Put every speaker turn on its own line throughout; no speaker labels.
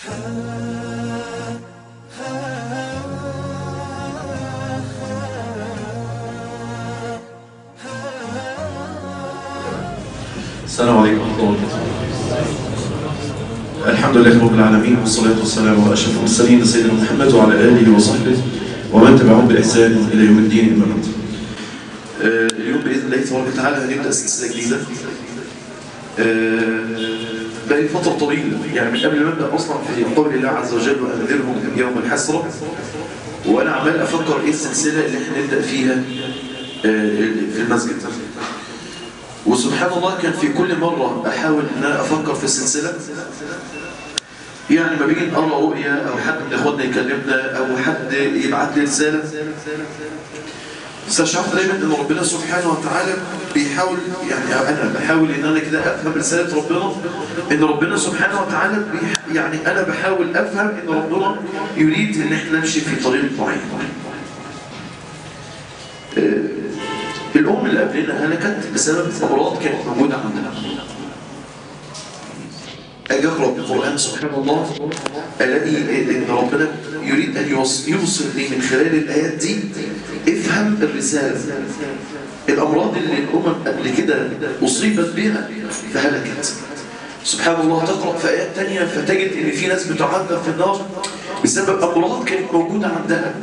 السلام عليكم ورحمة الله وبركاته الحمد لله رب العالمين والصلاة والسلام على أشرف المرسلين سيدنا محمد وعلى آله وصحبه ومن تبعهم بإحسان إلى يوم الدين أما بعد آه، اليوم بإذن الله تبارك وتعالى هنبدأ سلسلة جديدة آه، بقى فترة طويلة يعني من قبل ما أبدأ أصلا في قول الله عز وجل وأنذرهم يوم الحسرة وأنا عمال أفكر إيه السلسلة اللي احنا نبدأ فيها آه، في المسجد وسبحان الله كان في كل مرة أحاول أن أنا أفكر في السلسلة يعني ما بيجي نقرأ رؤية أو حد من إخواتنا يكلمنا أو حد يبعت لي رسالة استشعرت دايما أن ربنا سبحانه وتعالى بيحاول يعني أنا بحاول أن أنا كده أفهم رسالة ربنا أن ربنا سبحانه وتعالى بيح يعني أنا بحاول أفهم أن ربنا يريد أن احنا نمشي في طريق معين آه، الأم اللي قبلنا هلكت بسبب أمراض كانت موجودة عندنا أجي أقرأ القرآن سبحان الله ألاقي إن ربنا يريد أن يوص- يوصل لي من خلال الآيات دي افهم الرسالة الأمراض اللي الأمم قبل كده أصيبت بها فهلكت سبحان الله تقرأ في آيات تانية فتجد إن في ناس بتعذب في النار بسبب أمراض كانت موجودة عندها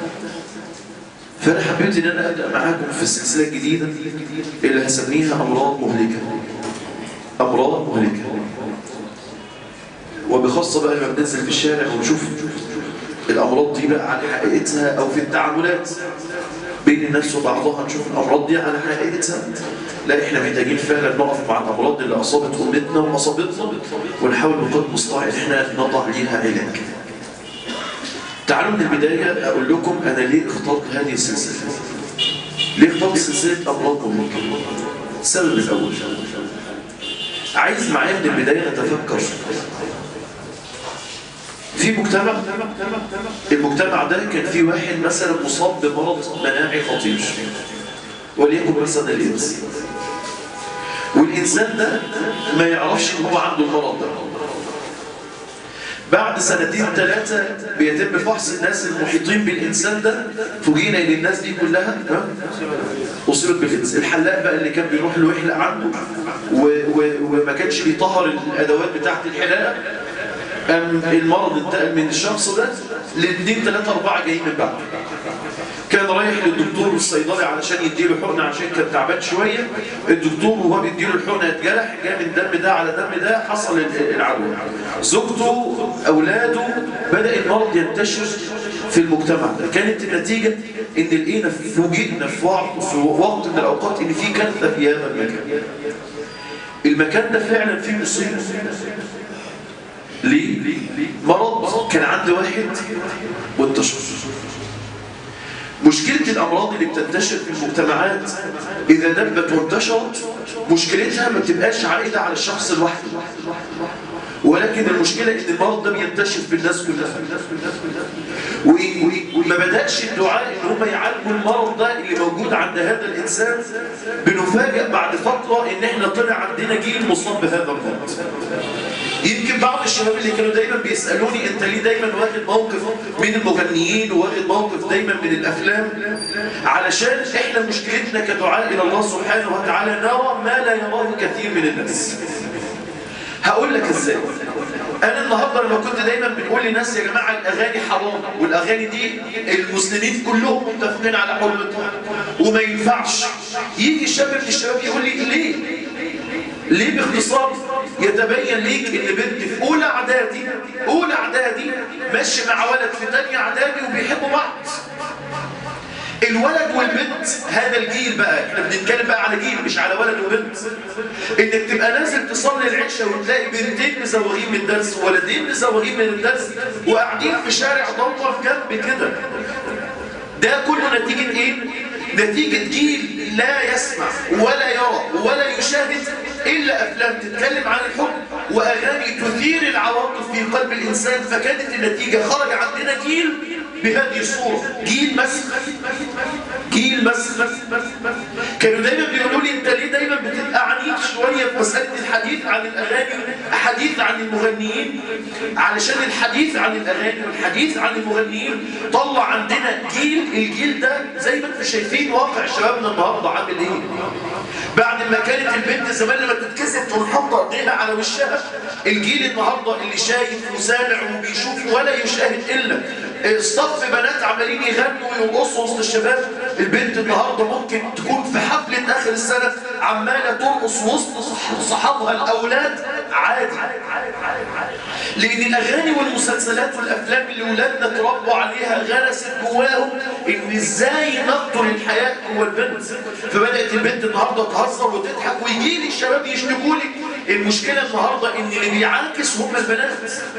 فأنا حبيت إن أنا أبدأ معاكم في السلسلة الجديدة اللي هسميها أمراض مهلكة أمراض مهلكة وبخاصة بقى لما بننزل في الشارع ونشوف الأمراض دي بقى على حقيقتها أو في التعاملات بين الناس وبعضها نشوف الأمراض دي على حقيقتها لا إحنا محتاجين فعلا نقف مع الأمراض اللي أصابت أمتنا وأصابتنا ونحاول بقدر المستطاع إن إحنا نضع ليها علاج تعالوا من البداية أقول لكم أنا ليه اخترت هذه السلسلة ليه اخترت سلسلة أمراض مهلكة السبب الأول عايز معايا من البداية نتفكر في مجتمع المجتمع ده كان فيه واحد مثلا مصاب بمرض مناعي خطير وليكن مثلا الإنس والإنسان ده ما يعرفش إن هو عنده المرض ده بعد سنتين ثلاثة بيتم فحص الناس المحيطين بالإنسان ده فوجئنا إن الناس دي كلها ها، أصيبت بالإنس الحلاق بقى اللي كان بيروح له يحلق عنده و و وما كانش بيطهر الأدوات بتاعة الحلاقة أم المرض انتقل من الشخص ده لاثنين ثلاثة أربعة جايين من بعده كان رايح للدكتور الصيدلي علشان يديله حقنه عشان كان تعبان شويه الدكتور وهو بيديله الحقنه اتجرح جاء من دم ده على دم ده حصل العدوى زوجته اولاده بدا المرض ينتشر في المجتمع ده كانت النتيجه ان لقينا فوجئنا في وقت في وقت من الاوقات ان في كارثه في هذا المكان المكان ده فعلا فيه مصيبه ليه؟ مرض كان عند واحد وانتشر مشكلة الأمراض اللي بتنتشر في المجتمعات إذا دبت وانتشرت مشكلتها ما بتبقاش عائدة على الشخص لوحده ولكن المشكلة إن المرض ده بينتشر في الناس كلها و- و- وما بدأش الدعاء إن هم يعالجوا المرض ده اللي موجود عند هذا الإنسان بنفاجأ بعد فترة إن إحنا طلع عندنا جيل مصاب بهذا المرض يمكن بعض الشباب اللي كانوا دايما بيسألوني انت ليه دايما واخد موقف من المغنيين وواخد موقف دايما من الافلام علشان احنا مشكلتنا كدعاء الى الله سبحانه وتعالى نرى ما لا يراه كثير من الناس هقول لك ازاي انا النهارده لما كنت دايما بنقول للناس يا جماعه الاغاني حرام والاغاني دي المسلمين كلهم متفقين على حرمتها وما ينفعش يجي شاب من الشباب يقول لي ليه ليه باختصار يتبين ليك ان بنت في اولى اعدادي اولى اعدادي ماشي مع ولد في تانية اعدادي وبيحبوا بعض الولد والبنت هذا الجيل بقى احنا بنتكلم بقى على جيل مش على ولد وبنت انك تبقى نازل تصلي العشاء وتلاقي بنتين مزوغين من الدرس وولدين مزوغين من الدرس وقاعدين في شارع ضلمه في جنب كده ده كله نتيجة ايه؟ نتيجة جيل لا يسمع ولا يرى ولا يشاهد إلا أفلام تتكلم عن الحب وأغاني تثير العواطف في قلب الإنسان فكانت النتيجة خرج عندنا جيل بهذه الصورة جيل مسخ جيل مسخ كانوا دايما بيقولوا لي انت ليه دايما بتبقى عنيف شوية في مسألة الحديث عن الأغاني حديث عن المغنيين علشان الحديث عن الأغاني والحديث عن المغنيين طلع عندنا جيل الجيل ده زي ما انتم شايفين واقع شبابنا النهارده عامل ايه بعد ما كانت البنت زمان لما تتكسب تنحط ايديها على وشها الجيل النهارده اللي شايف وسامع وبيشوف ولا يشاهد الا صف بنات عمالين يغنوا ويرقصوا وسط الشباب البنت النهارده ممكن تكون في حفله اخر السنه عماله ترقص وسط صحابها الاولاد عادي لان الاغاني والمسلسلات والافلام اللي ولادنا تربوا عليها غرست جواهم ان ازاي نقتل الحياه جوه البنت فبدات البنت النهارده تهزر وتضحك ويجي لي الشباب يشتكوا لي المشكله النهارده ان اللي بيعاكس هم البنات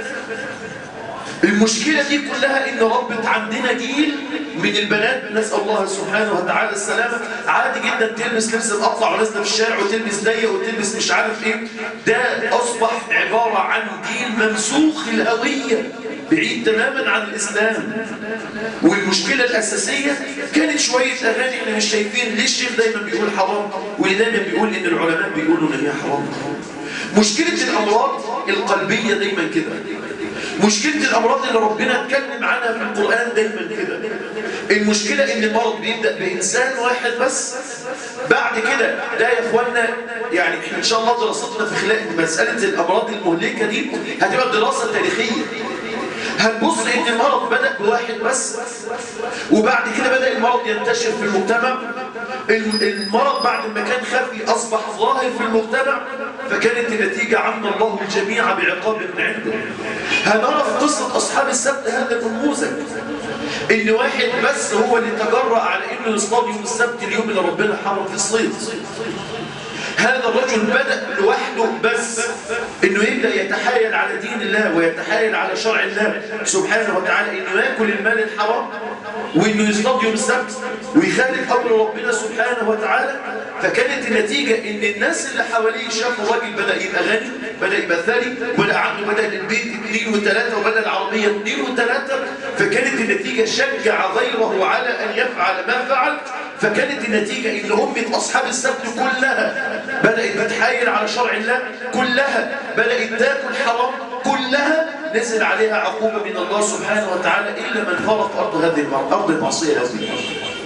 المشكلة دي كلها ان ربت عندنا جيل من البنات نسأل الله سبحانه وتعالى السلامة عادي جدا تلبس لبس مقطع ونازله في الشارع وتلبس ضيق وتلبس مش عارف ايه ده اصبح عبارة عن جيل ممسوخ الهوية بعيد تماما عن الاسلام والمشكلة الاساسية كانت شوية اغاني احنا مش شايفين ليه الشيخ دايما بيقول حرام واللي دايما بيقول ان العلماء بيقولوا ان هي حرام مشكلة الامراض القلبية دايما كده مشكلة الأمراض اللي ربنا اتكلم عنها في القرآن دايما كده المشكلة إن المرض بيبدأ بإنسان واحد بس بعد كده ده يا إخوانا يعني إن شاء الله دراستنا في خلال مسألة الأمراض المهلكة دي هتبقى دراسة تاريخية هنبص ان المرض بدأ بواحد بس وبعد كده بدأ المرض ينتشر في المجتمع المرض بعد ما كان خفي أصبح ظاهر في المجتمع فكانت النتيجة عم الله الجميع بعقاب من عنده هنرى في قصة أصحاب السبت هذا النموذج إن واحد بس هو اللي تجرأ على إنه يصطاد يوم السبت اليوم اللي ربنا حرم في الصيد هذا الرجل بدأ لوحده بس انه يبدأ يتحايل على دين الله ويتحايل على شرع الله سبحانه وتعالى انه ياكل المال الحرام وانه يصطاد يوم السبت ويخالف امر ربنا سبحانه وتعالى فكانت النتيجة ان الناس اللي حواليه شافوا الراجل بدأ يبقى غني بدأ يبقى ثري بدأ عنده بدأ البيت اثنين وثلاثة وبدأ العربية اثنين وثلاثة فكانت النتيجة شجع غيره على ان يفعل ما فعل فكانت النتيجة ان أمة أصحاب السبت كلها بدأت بتحايل على شرع الله كلها بدأت تاكل حرام كلها نزل عليها عقوبة من الله سبحانه وتعالى إلا من فرق أرض هذه المرض أرض المعصية هذه الأرض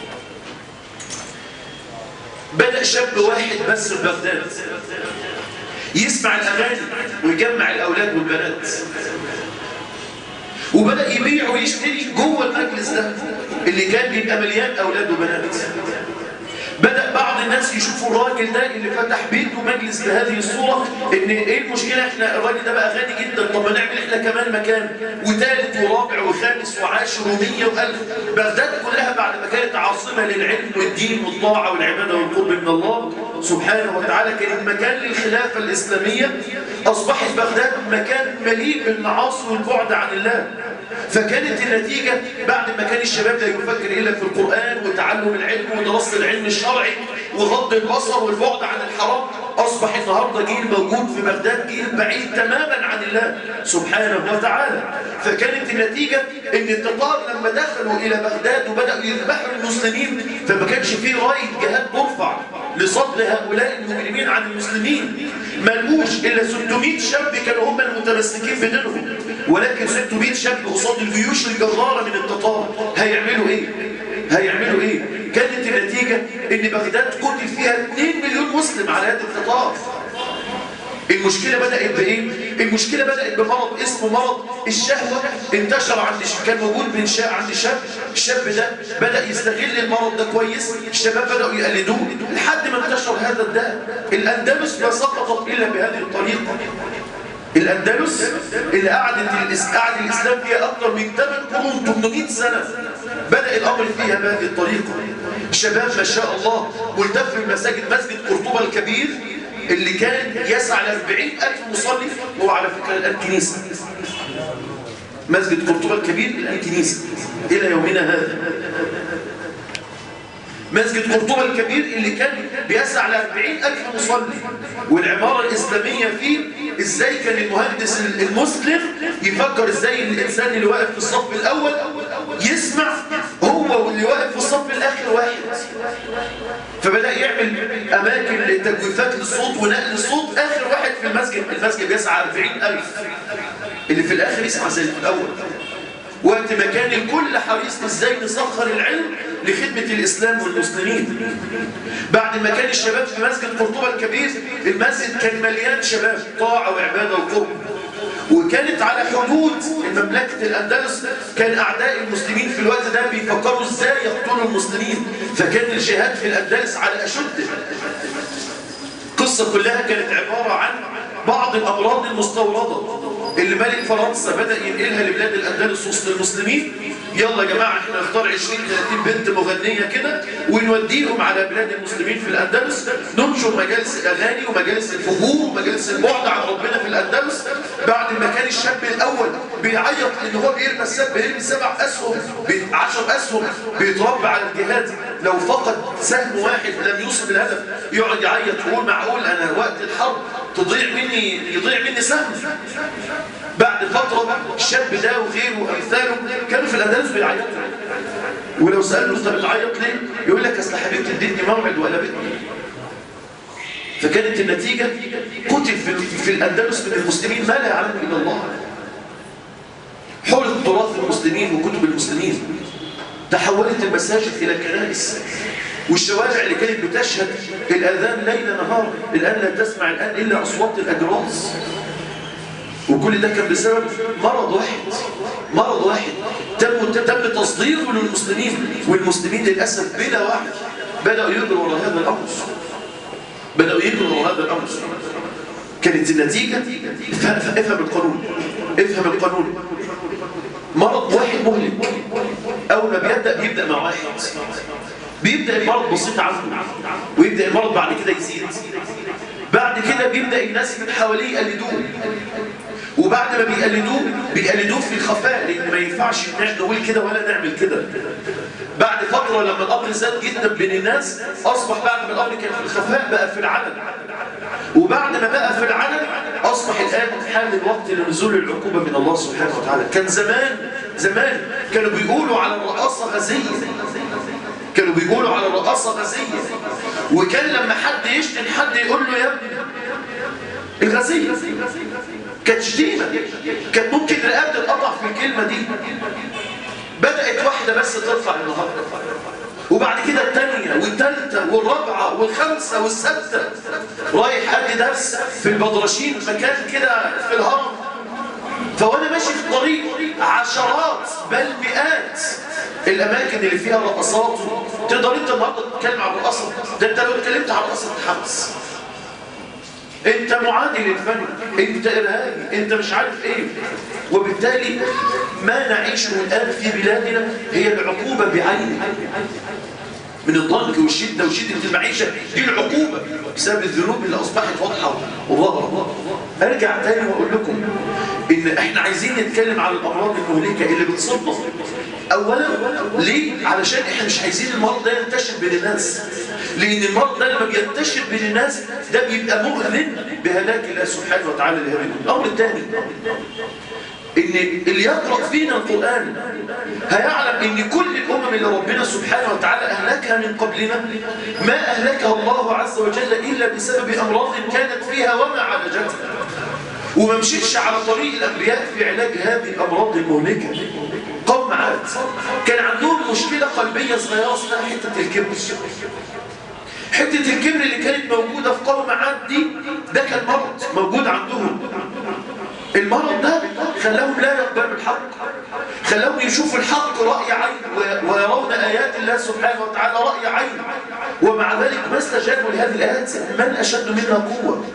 بدأ شاب واحد بس في بغداد يسمع الأغاني ويجمع الأولاد والبنات وبدأ يبيع ويشتري جوه المجلس ده اللي كان بيبقى مليان أولاد وبنات بدأ بعض الناس يشوفوا الراجل ده اللي فتح بيته مجلس بهذه الصورة ان ايه المشكلة احنا الراجل ده بقى غني جدا طب ما نعمل احنا كمان مكان وثالث ورابع وخامس وعاشر ومية والف بغداد كلها بعد ما كانت عاصمة للعلم والدين والطاعة والعبادة والقرب من الله سبحانه وتعالى كانت مكان للخلافة الإسلامية أصبحت بغداد مكان مليء بالمعاصي والبعد عن الله فكانت النتيجة بعد ما كان الشباب لا يفكر إلا في القرآن وتعلم العلم ودراسة العلم الشرعي وغض البصر والبعد عن الحرام أصبح النهاردة جيل موجود في بغداد جيل بعيد تماما عن الله سبحانه وتعالى فكانت النتيجة ان التتار لما دخلوا إلى بغداد وبدأوا يذبحوا المسلمين فما كانش فيه راية جهاد مرفع لصد هؤلاء المجرمين عن المسلمين ملقوش إلا 600 شاب كانوا هم المتمسكين بدينهم ولكن 600 شاب قصاد الجيوش الجرارة من التتار هيعملوا ايه؟ هيعملوا ايه؟ كانت النتيجة ان بغداد قتل فيها 2 مليون مسلم على يد التتار المشكلة بدأت بإيه؟ المشكلة بدأت بمرض اسمه مرض الشهوة انتشر عند كان موجود من شاب عند شاب الشاب ده بدأ يستغل المرض ده كويس الشباب بدأوا يقلدوه لحد ما انتشر هذا الداء الأندلس ما سقطت إلا بهذه الطريقة الأندلس اللي قعدت قعد الإسلام فيها أكثر من 8 قرون 800 سنة بدأ الأمر فيها بهذه الطريقة الشباب ما شاء الله ملتف في المساجد مسجد قرطبة الكبير اللي كان يسعى ل 40 ألف مصلي هو على فكرة الآن كنيسة مسجد قرطبة الكبير الآن كنيسة إلى يومنا هذا مسجد قرطبة الكبير اللي كان بيسع ل 40 ألف مصلي والعمارة الإسلامية فيه إزاي كان المهندس المسلم يفكر إزاي الإنسان اللي واقف في الصف الأول يسمع هو واللي واقف في الصف الآخر واحد فبدأ يعمل أماكن لتجويفات للصوت ونقل الصوت آخر واحد في المسجد المسجد يسعى 40000 اللي في الآخر يسمع زي في الأول وقت ما كان الكل حريص ازاي نسخر العلم لخدمة الإسلام والمسلمين بعد ما كان الشباب في مسجد قرطبة الكبير المسجد كان مليان شباب طاعة وعبادة وقرب وكانت على حدود مملكة الأندلس كان أعداء المسلمين في الوقت ده بيفكروا ازاي يقتلوا المسلمين فكان الجهاد في الأندلس على أشده القصة كلها كانت عبارة عن بعض الأمراض المستوردة اللي ملك فرنسا بدأ ينقلها لبلاد الأندلس وسط المسلمين يلا يا جماعة احنا نختار 20 30 بنت مغنية كده ونوديهم على بلاد المسلمين في الأندلس ننشر مجالس الأغاني ومجالس الفجور ومجالس البعد عن ربنا في الأندلس بعد ما كان الشاب الأول بيعيط إن هو بيرمي السب بيرمي سبع أسهم 10 أسهم بيتربى على الجهاد لو فقد سهم واحد لم يوصل الهدف يقعد يعيط ويقول معقول أنا وقت الحرب تضيع مني يضيع مني سهم بعد فترة الشاب ده وغيره وأمثاله كانوا في الأندلس بيعيطوا ولو سألته أنت بتعيط ليه؟ يقول لك أصل حبيبتي ادتني موعد وقلبتني فكانت النتيجة كتب في, في الأندلس من المسلمين ما لا يعلم إلا الله حول تراث المسلمين وكتب المسلمين تحولت المساجد إلى كنائس والشوارع اللي كانت بتشهد الأذان ليل نهار الآن لا تسمع الآن إلا أصوات الأجراس وكل ده كان بسبب مرض واحد مرض واحد تم تم تصديره للمسلمين والمسلمين للأسف بلا وعي بدأوا يجروا وراء هذا الأمر بدأوا يجروا وراء هذا الأمر كانت النتيجة افهم القانون افهم القانون مرض واحد مهلك أول ما بيبدأ بيبدأ مع واحد بيبدأ المرض بسيط عنه ويبدأ المرض بعد كده يزيد بعد كده بيبدأ الناس من حواليه يقلدوه وبعد ما بيقلدوه بيقلدوه في الخفاء لان ما ينفعش نقول كده ولا نعمل كده بعد فترة لما الأمر زاد جدا بين الناس أصبح بعد ما الأمر كان في الخفاء بقى في العلن وبعد ما بقى في العلن أصبح الآن حان الوقت لنزول العقوبة من الله سبحانه وتعالى كان زمان زمان كانوا بيقولوا على الرقاصة غزية كانوا بيقولوا على الرقاصة غزية وكان لما حد يشتم حد يقول له يا ابني الغزية كانت شتيمة كانت ممكن رقبة تقطع في الكلمة دي بدأت واحدة بس ترفع النهاردة وبعد كده الثانية والثالثة والرابعة والخامسة والسادسة رايح أدي درس في البدرشين مكان كده في الهرم فوانا ماشي في الطريق عشرات بل مئات الاماكن اللي فيها رقصات تقدر انت النهارده تتكلم عن الرقصه ده انت لو اتكلمت عن الرقصه تتحبس انت معادي للفن انت ارهابي انت مش عارف ايه وبالتالي ما نعيشه الان في بلادنا هي العقوبه بعينها من الضنك والشده وشده المعيشه دي العقوبه بسبب الذنوب اللي اصبحت واضحه وظاهره ارجع تاني واقول لكم ان احنا عايزين نتكلم على الامراض المهلكه اللي بتصيبنا اولا ليه علشان احنا مش عايزين المرض ده ينتشر بين الناس لان المرض ده لما بينتشر بين الناس ده بيبقى مؤذن بهلاك الله سبحانه وتعالى لهذه الامر الثاني ان اللي يقرأ فينا القرآن هيعلم ان كل الامم اللي ربنا سبحانه وتعالى اهلكها من قبلنا ما اهلكها الله عز وجل الا بسبب امراض كانت فيها وما عالجتها وما مشيتش على طريق الانبياء في علاج هذه الامراض المهلكه قوم عاد كان عندهم مشكله قلبيه صغيره اسمها حته الكبر حته الكبر اللي كانت موجوده في قوم عاد دي ده كان مرض موجود عندهم المرض ده خلاهم لا يقبلوا الحق خلاهم يشوفوا الحق رأي عين ويرون آيات الله سبحانه وتعالى رأي عين ومع ذلك ما استجابوا لهذه الآيات من أشد منا قوة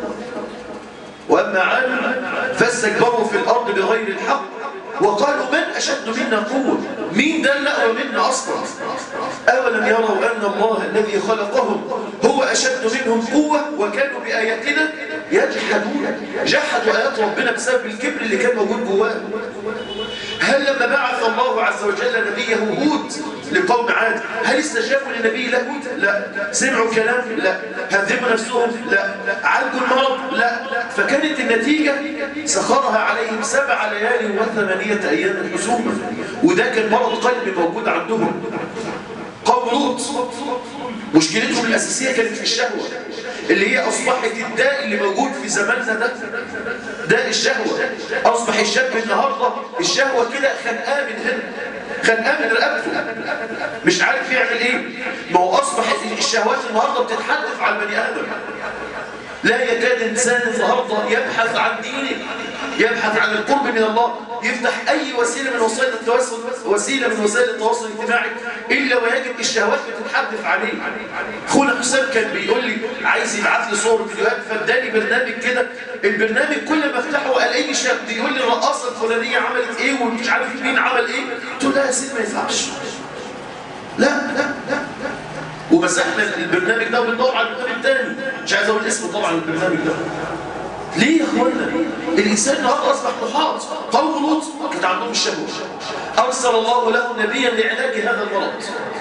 وأما عاد فاستكبروا في الأرض بغير الحق وقالوا من أشد منا قوة مين ده اللي أقوى منا أصلا أولم يروا أن الله الذي خلقهم هو أشد منهم قوة وكانوا بآياتنا يجحدون جحدوا آيات ربنا بسبب الكبر اللي كان موجود جواهم هل لما بعث الله عز وجل نبيه هود لقوم عاد هل استجابوا للنبي له هود لا سمعوا كلام لا هذبوا نفسهم لا عالجوا المرض لا فكانت النتيجة سخرها عليهم سبع ليال وثمانية أيام حسوما وده كان مرض قلبي موجود عندهم قوم لوط مشكلتهم الأساسية كانت في الشهوة اللي هي أصبحت الداء اللي موجود في زماننا ده داء الشهوة أصبح الشاب النهاردة الشهوة كده خنقاه من هنا خنقاه من رقبته مش عارف يعمل ايه ما هو أصبح الشهوات النهاردة بتتحدث على البني آدم لا يكاد إنسان النهاردة يبحث عن دينه يبحث عن القرب من الله يفتح أي وسيلة من وسائل التواصل وسيلة من وسائل التواصل الاجتماعي إلا ويجد الشهوات بتتحدث عليه أخونا حسام كان بيقول لي عايز يبعث لي صور فيديوهات فاداني برنامج كده البرنامج كل ما افتحه الاقي شاب بيقول لي الرقاصة الفلانية عملت إيه ومش عارف مين عمل إيه قلت له لا يا سيدي ما ينفعش لا لا لا ومسحنا البرنامج ده وبندور على البرنامج تاني مش عايز اقول اسمه طبعا البرنامج ده ليه يا اخوانا الانسان النهارده اصبح محاط قوم لوط كانت عندهم الشهوه ارسل الله له نبيا لعلاج هذا المرض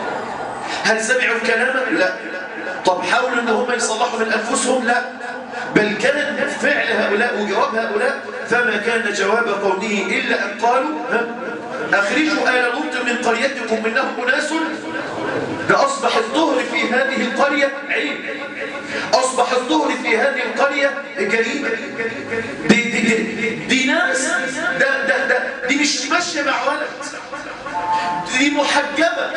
هل سمعوا كلامه لا طب حاولوا ان هم يصلحوا من انفسهم لا بل كان فعل هؤلاء وجواب هؤلاء فما كان جواب قومه الا ان قالوا ها اخرجوا ال لوط من قريتكم انهم اناس ده أصبح الظهر في هذه القرية عيب أصبح الظهر في هذه القرية جريمة دي, دي, دي, دي ناس ده, ده, ده دي مش ماشية مع ولد دي محجبة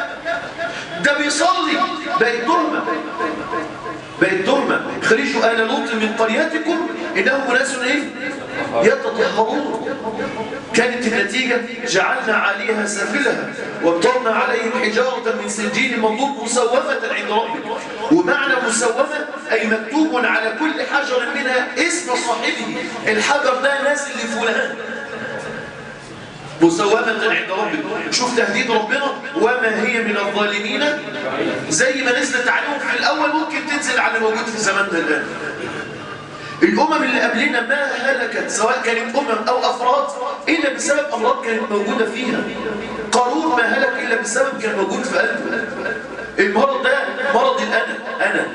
ده بيصلي بقت تهمة بقت تهمة خرجوا آل لوط من قريتكم إنهم ناس إيه؟ يتطهرون كانت النتيجة جعلنا عليها سافلها وامطرنا عليهم حجارة من سجين منضود مسومة عند ربك ومعنى مسومة أي مكتوب على كل حجر منها اسم صاحبه الحجر ده نازل لفلان مسومة عند ربك شوف تهديد ربنا وما هي من الظالمين زي ما نزلت عليهم في الأول ممكن تنزل على موجود في زماننا الآن الأمم اللي قبلنا ما هلكت سواء كانت أمم أو أفراد إلا بسبب أمراض كانت موجودة فيها قارون ما هلك إلا بسبب كان موجود في قلبه المرض ده مرض الأنا أنا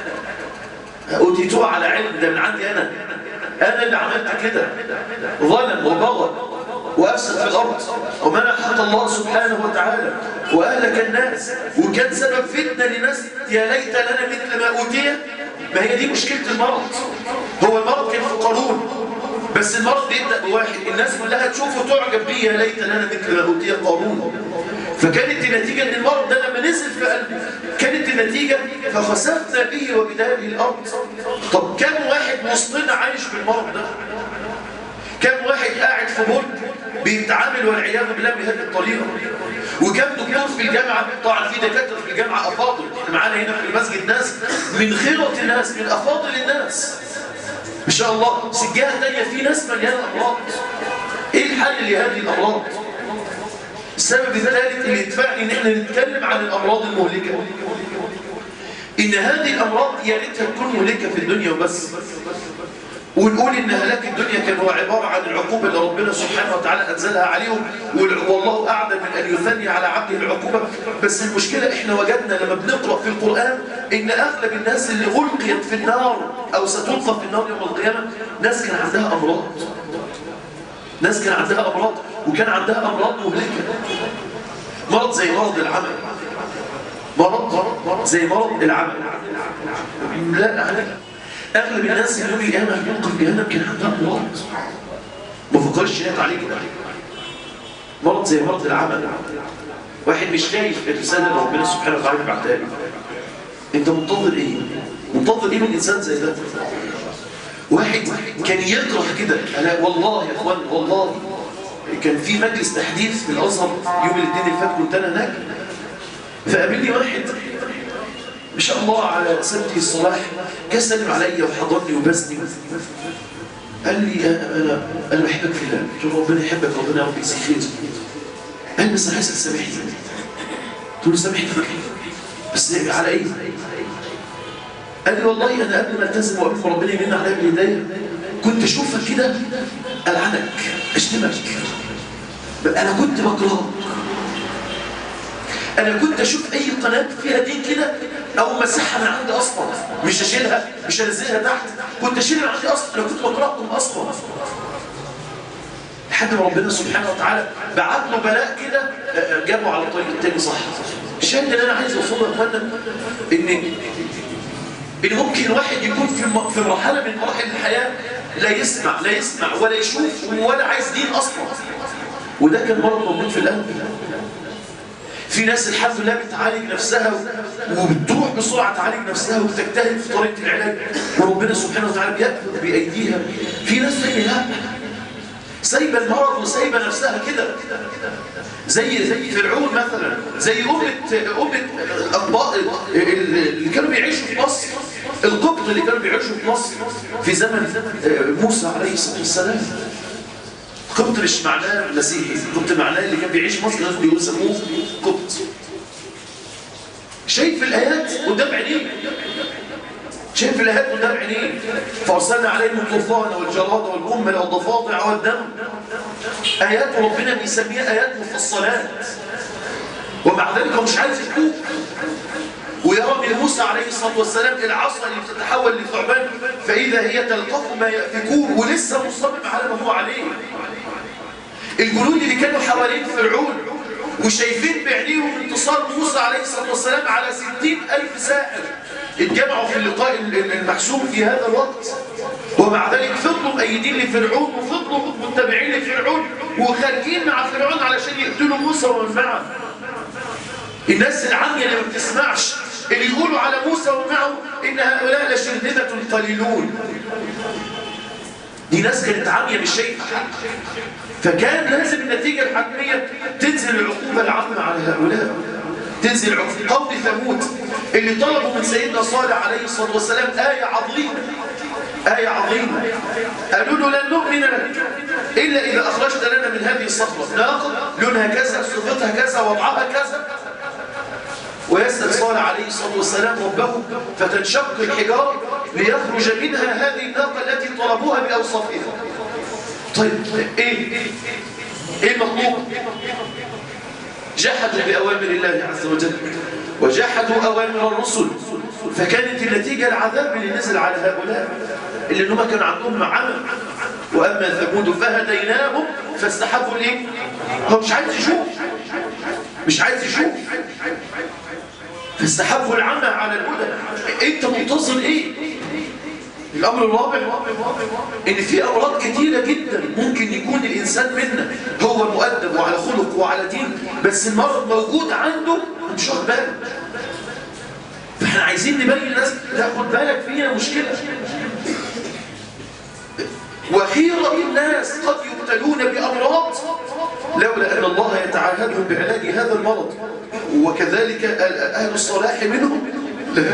أوتيتوه على علم ده من عندي أنا أنا اللي عملت كده ظلم وبغى وأفسد في الأرض ومنع حق الله سبحانه وتعالى وأهلك الناس وكان سبب فتنة لناس يا ليت لنا مثل ما أوتي ما هي دي مشكلة المرض هو المرض كان في قانون بس المرض بيبدأ بواحد الناس كلها تشوفه تعجب بيه يا ليت لنا مثل ما أوتي قارون فكانت النتيجة ان المرض ده لما نزل في قلبه كانت النتيجة فخسفنا به وبداره الأرض طب كم واحد وسطنا عايش بالمرض ده كم واحد قاعد في برج بيتعامل والعياذ بالله بهذه الطريقة وكم دكتور في الجامعة طبعا في دكاترة في الجامعة أفاضل معانا هنا في المسجد ناس من خيرة الناس من أفاضل الناس إن شاء الله سجاها تانية في ناس مليانة أمراض إيه الحل لهذه الأمراض السبب الثالث اللي يدفعني ان احنا نتكلم عن الامراض المهلكه ان هذه الامراض يا ريتها تكون مهلكه في الدنيا وبس ونقول ان هلاك الدنيا كان هو عباره عن العقوبه اللي ربنا سبحانه وتعالى انزلها عليهم والله اعلم من ان يثني على عبده العقوبه بس المشكله احنا وجدنا لما بنقرا في القران ان اغلب الناس اللي القيت في النار او ستلقى في النار يوم القيامه ناس كان عندها امراض ناس كان عندها امراض وكان عندها امراض مهلكه مرض زي مرض العمل مرض مرض زي مرض العمل لا اغلب الناس اللي يوم القيامه هتلقى في جهنم كان عندها امراض ما فكرش هناك عليه كده مرض زي مرض العمل واحد مش خايف الرساله اللي ربنا سبحانه وتعالى بعتها له انت منتظر ايه منتظر ايه من انسان زي ده واحد كان يكره كده انا والله يا اخوان والله كان في مجلس تحديث في الازهر يوم الاثنين اللي فات كنت انا هناك فقابلني واحد ما شاء الله على سنتي الصلاح جه سلم عليا وحضرني وبسني قال لي انا انا بحبك في الله قلت له ربنا يحبك ربنا يربي يجزيك خير قال لي بس انا عايزك تسامحني قلت له سامحني بس على ايه؟ قال لي والله انا قبل ما التزم وقبل ما ربنا يمن عليا بالهدايه كنت اشوفك كده العنك اشتمك انا كنت بكرهك انا كنت اشوف اي قناه فيها دين كده او مسحها من عندي اصلا مش اشيلها مش انزلها تحت كنت اشيلها من عندي اصلا انا كنت بقراهم اصلا لحد ما ربنا سبحانه وتعالى بعت له بلاء كده آه، جابه على الطريق التاني صح الشاهد اللي انا عايز اوصله يا اخوانا ان ان ممكن واحد يكون في م- في مرحله من مراحل الحياه لا يسمع لا يسمع ولا يشوف ولا عايز دين اصلا وده كان مرض موجود في القلب في ناس الحمد لله بتعالج نفسها وبتروح بسرعه تعالج نفسها وبتجتهد في طريقه العلاج وربنا سبحانه وتعالى بيأخذ بايديها في ناس تانية لا سايبه المرض وسايبه نفسها كده زي زي فرعون مثلا زي أمة أمة الأطباء اللي كانوا بيعيشوا في مصر القبط اللي كانوا بيعيشوا في مصر في زمن موسى عليه الصلاة والسلام قبط مش معناه مسيحي قبط معناه اللي كان بيعيش في مصر الناس بيسموه قبط شايف الآيات قدام عينيه شايف الآيات قدام عينيه فأرسلنا عليهم الطوفان والجراد والقمل والضفادع والدم آيات ربنا بيسميها آيات مفصلات ومع ذلك هو مش عايز يتوب ويرى من موسى عليه الصلاة والسلام العصا اللي بتتحول لثعبان فإذا هي تلقف ما يأفكون ولسه مصمم على ما هو عليه الجنود اللي كانوا حوالين فرعون وشايفين بعينيهم انتصار موسى عليه الصلاة والسلام على ستين ألف ساحر اتجمعوا في اللقاء المحسوم في هذا الوقت ومع ذلك فضلوا مأيدين لفرعون وفضلوا متبعين لفرعون وخارجين مع فرعون علشان يقتلوا موسى ومن معه الناس العامية اللي ما بتسمعش اللي يقولوا على موسى ومن معه إن هؤلاء لشرذمة قليلون دي ناس كانت عامية مش شايفة فكان لازم النتيجة الحتمية تنزل العقوبة العامة على هؤلاء تنزل عقوبة قوم ثمود اللي طلبوا من سيدنا صالح عليه الصلاة والسلام آية عظيمة آية عظيمة قالوا له لن نؤمن لك إلا إذا أخرجت لنا من هذه الصخرة ناقض لونها كذا صفتها كذا وضعها كذا ويسأل صالح عليه الصلاة والسلام ربه فتنشق الحجارة ليخرج منها هذه الناقة التي طلبوها بأوصافها طيب إيه إيه المطلوب جحدوا بأوامر الله عز وجل وجحدوا أوامر الرسل فكانت النتيجة العذاب اللي نزل على هؤلاء اللي انهم كان عندهم عمى وأما ثمود فهديناهم فاستحبوا الايه؟ هو مش عايز يشوف مش عايز يشوف فاستحبوا العمى على الهدى انت منتظر ايه الامر الرابع ان في امراض كتيرة جدا ممكن يكون الانسان منا هو مؤدب وعلى خلق وعلى دين بس المرض موجود عنده مش واخد باله فاحنا عايزين نبين الناس لا خد بالك فينا مشكله وخيرة الناس قد يبتلون بأمراض لولا أن الله يتعاهدهم بعلاج هذا المرض وكذلك أهل الصلاح منهم لا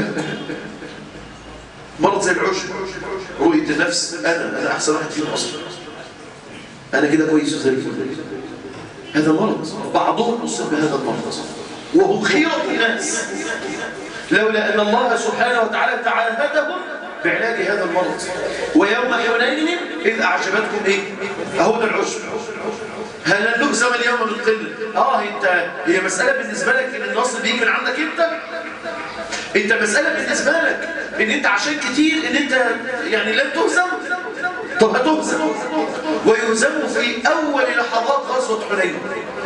مرض زي العشب رؤية النفس أنا أنا أحسن واحد فيهم أصلا أنا كده كويس زي الفل هذا مرض بعضهم مصاب بهذا المرض وهم خيرة الناس لولا أن الله سبحانه وتعالى تعاهدهم بعلاج هذا المرض ويوم حنين إذ أعجبتكم إيه؟ أهو ده العشب هل نهزم اليوم من قلة آه أنت هي مسألة بالنسبة لك إن النصر بيجي من عندك أنت أنت مسألة بالنسبة لك إن أنت عشان كتير إن أنت يعني لن تهزم طب هتهزم ويهزم في أول لحظات غزوة حنين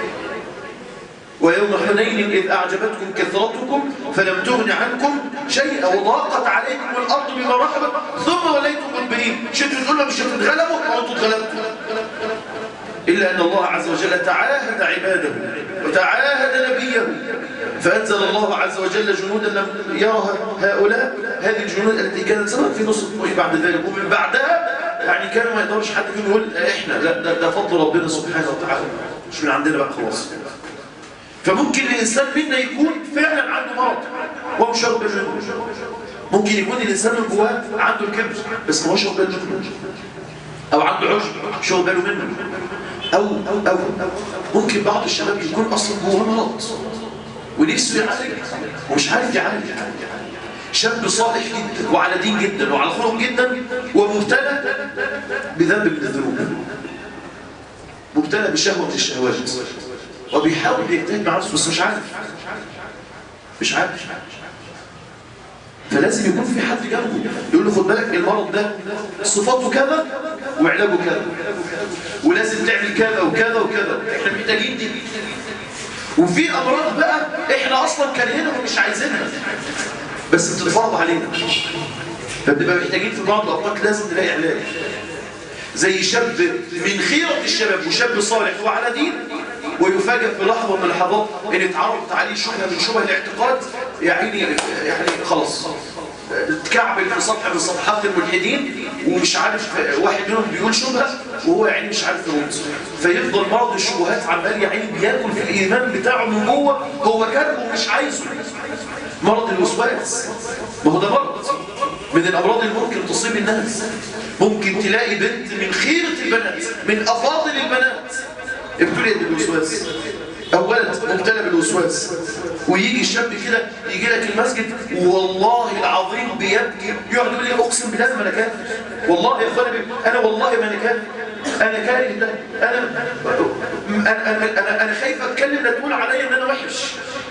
ويوم حنين إذ أعجبتكم كثرتكم فلم تغن عنكم شيئا وضاقت عليكم الأرض بما رحبت ثم وليتم مدبرين شئتوا تقولوا مش هتتغلبوا وأنتم اتغلبتم إلا أن الله عز وجل تعاهد عباده وتعاهد نبيه فأنزل الله عز وجل جنودا لم يرها هؤلاء هذه الجنود التي كانت سبب في نصف الطريق بعد ذلك ومن بعدها يعني كانوا ما يقدرش حد فيهم يقول احنا لا ده, ده فضل ربنا سبحانه وتعالى مش من عندنا بقى خلاص فممكن الإنسان منا يكون فعلا عنده مرض وهو مش واخد باله منه ممكن يكون الإنسان من جواه عنده الكبر بس ما هوش واخد باله منه أو عنده عشب مش واخد باله منه أو أو أو ممكن بعض الشباب يكون أصلا جواه مرض ونفسه يعالج ومش عارف يعالج شاب صالح جدا وعلى دين جدا وعلى خلق جدا ومبتلى بذنب من الذنوب مبتلى بشهوة الشهوات وبيحاول يجتهد مع نفسه بس مش عارف مش عارف فلازم يكون في حد جنبه يقول له خد بالك المرض ده صفاته كذا وعلاجه كذا ولازم تعمل كذا وكذا وكذا احنا محتاجين دي وفي امراض بقى احنا اصلا كارهينها ومش عايزينها بس بتتفرض علينا فبنبقى محتاجين في بعض الاوقات لازم نلاقي علاج زي شاب من خيرة الشباب وشاب صالح وعلى دين ويفاجئ في لحظة من اللحظات ان اتعرضت عليه شبهة من شبه الاعتقاد يعني يعني خلاص اتكعبل في صفحة من صفحات الملحدين ومش عارف واحد منهم بيقول شبهة وهو يعني مش عارف يرد فيفضل مرض الشبهات عمال يعني بياكل في الايمان بتاعه من جوه هو كارهه ومش عايزه مرض الوسواس ما هو ده مرض من الامراض اللي ممكن تصيب الناس ممكن تلاقي بنت من خيرة البنات من افاضل البنات ابتليت بالوسواس او ولد مبتلى بالوسواس ويجي شاب كده يجي لك المسجد والله العظيم بيبكي يقعد يقول لي اقسم بالله ما انا كافر والله يا اخواني انا والله ما انا كافر انا كاره ده انا انا انا, أنا, أنا خايف اتكلم لا تقول عليا ان انا وحش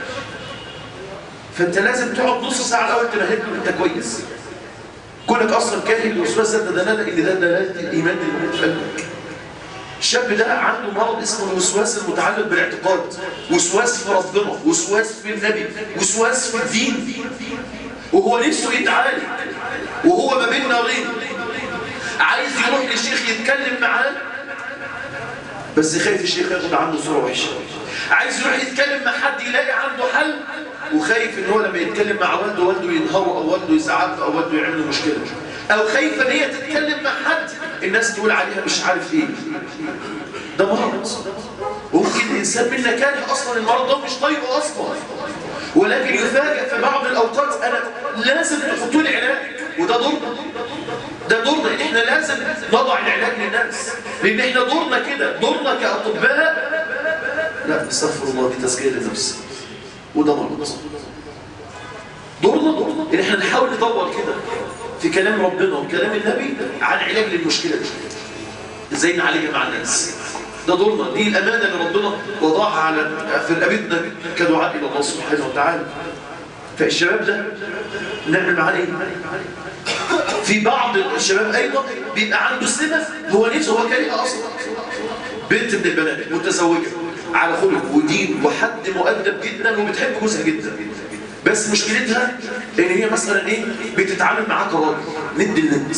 فانت لازم تقعد نص ساعه الاول تمهد له انت كويس كونك اصلا كاهل الوسواس ده دلاله ان ده دلاله الايمان اللي موجود في قلبك الشاب ده عنده مرض اسمه الوسواس المتعلق بالاعتقاد وسواس في ربنا وسواس في النبي وسواس في الدين وهو نفسه يتعالج وهو ما بين نارين عايز يروح للشيخ يتكلم معاه بس خايف الشيخ ياخد عنده صوره وحشه عايز يروح يتكلم مع حد يلاقي عنده حل وخايف ان هو لما يتكلم مع والده والده ينهاره او والده يزعله او والده يعمل له مشكله او خايفه ان هي تتكلم مع حد الناس تقول عليها مش عارف ايه ده مرض ممكن الانسان منا كاره اصلا المرض ده مش طايقه اصلا ولكن يفاجئ في بعض الاوقات انا لازم تحطوا لي علاج وده دورنا ده دورنا ان احنا لازم نضع العلاج للناس لان احنا دورنا كده دورنا كاطباء لا استغفر الله دي تزكيه للنفس وده مرض دورنا دورنا ان احنا نحاول ندور كده في كلام ربنا وكلام النبي عن علاج للمشكله دي ازاي نعالجها مع الناس ده دورنا دي الامانه اللي ربنا وضعها على في رقبتنا كدعاء الى الله سبحانه وتعالى فالشباب ده نعمل معاه ايه في بعض الشباب ايضا بيبقى عنده سمه هو نفسه هو كاره اصلا بنت من البنات متزوجه على خلق ودين وحد مؤدب جدا وبتحب جوزها جدا بس مشكلتها ان هي مثلا ايه بتتعامل معاه كراجل ند الند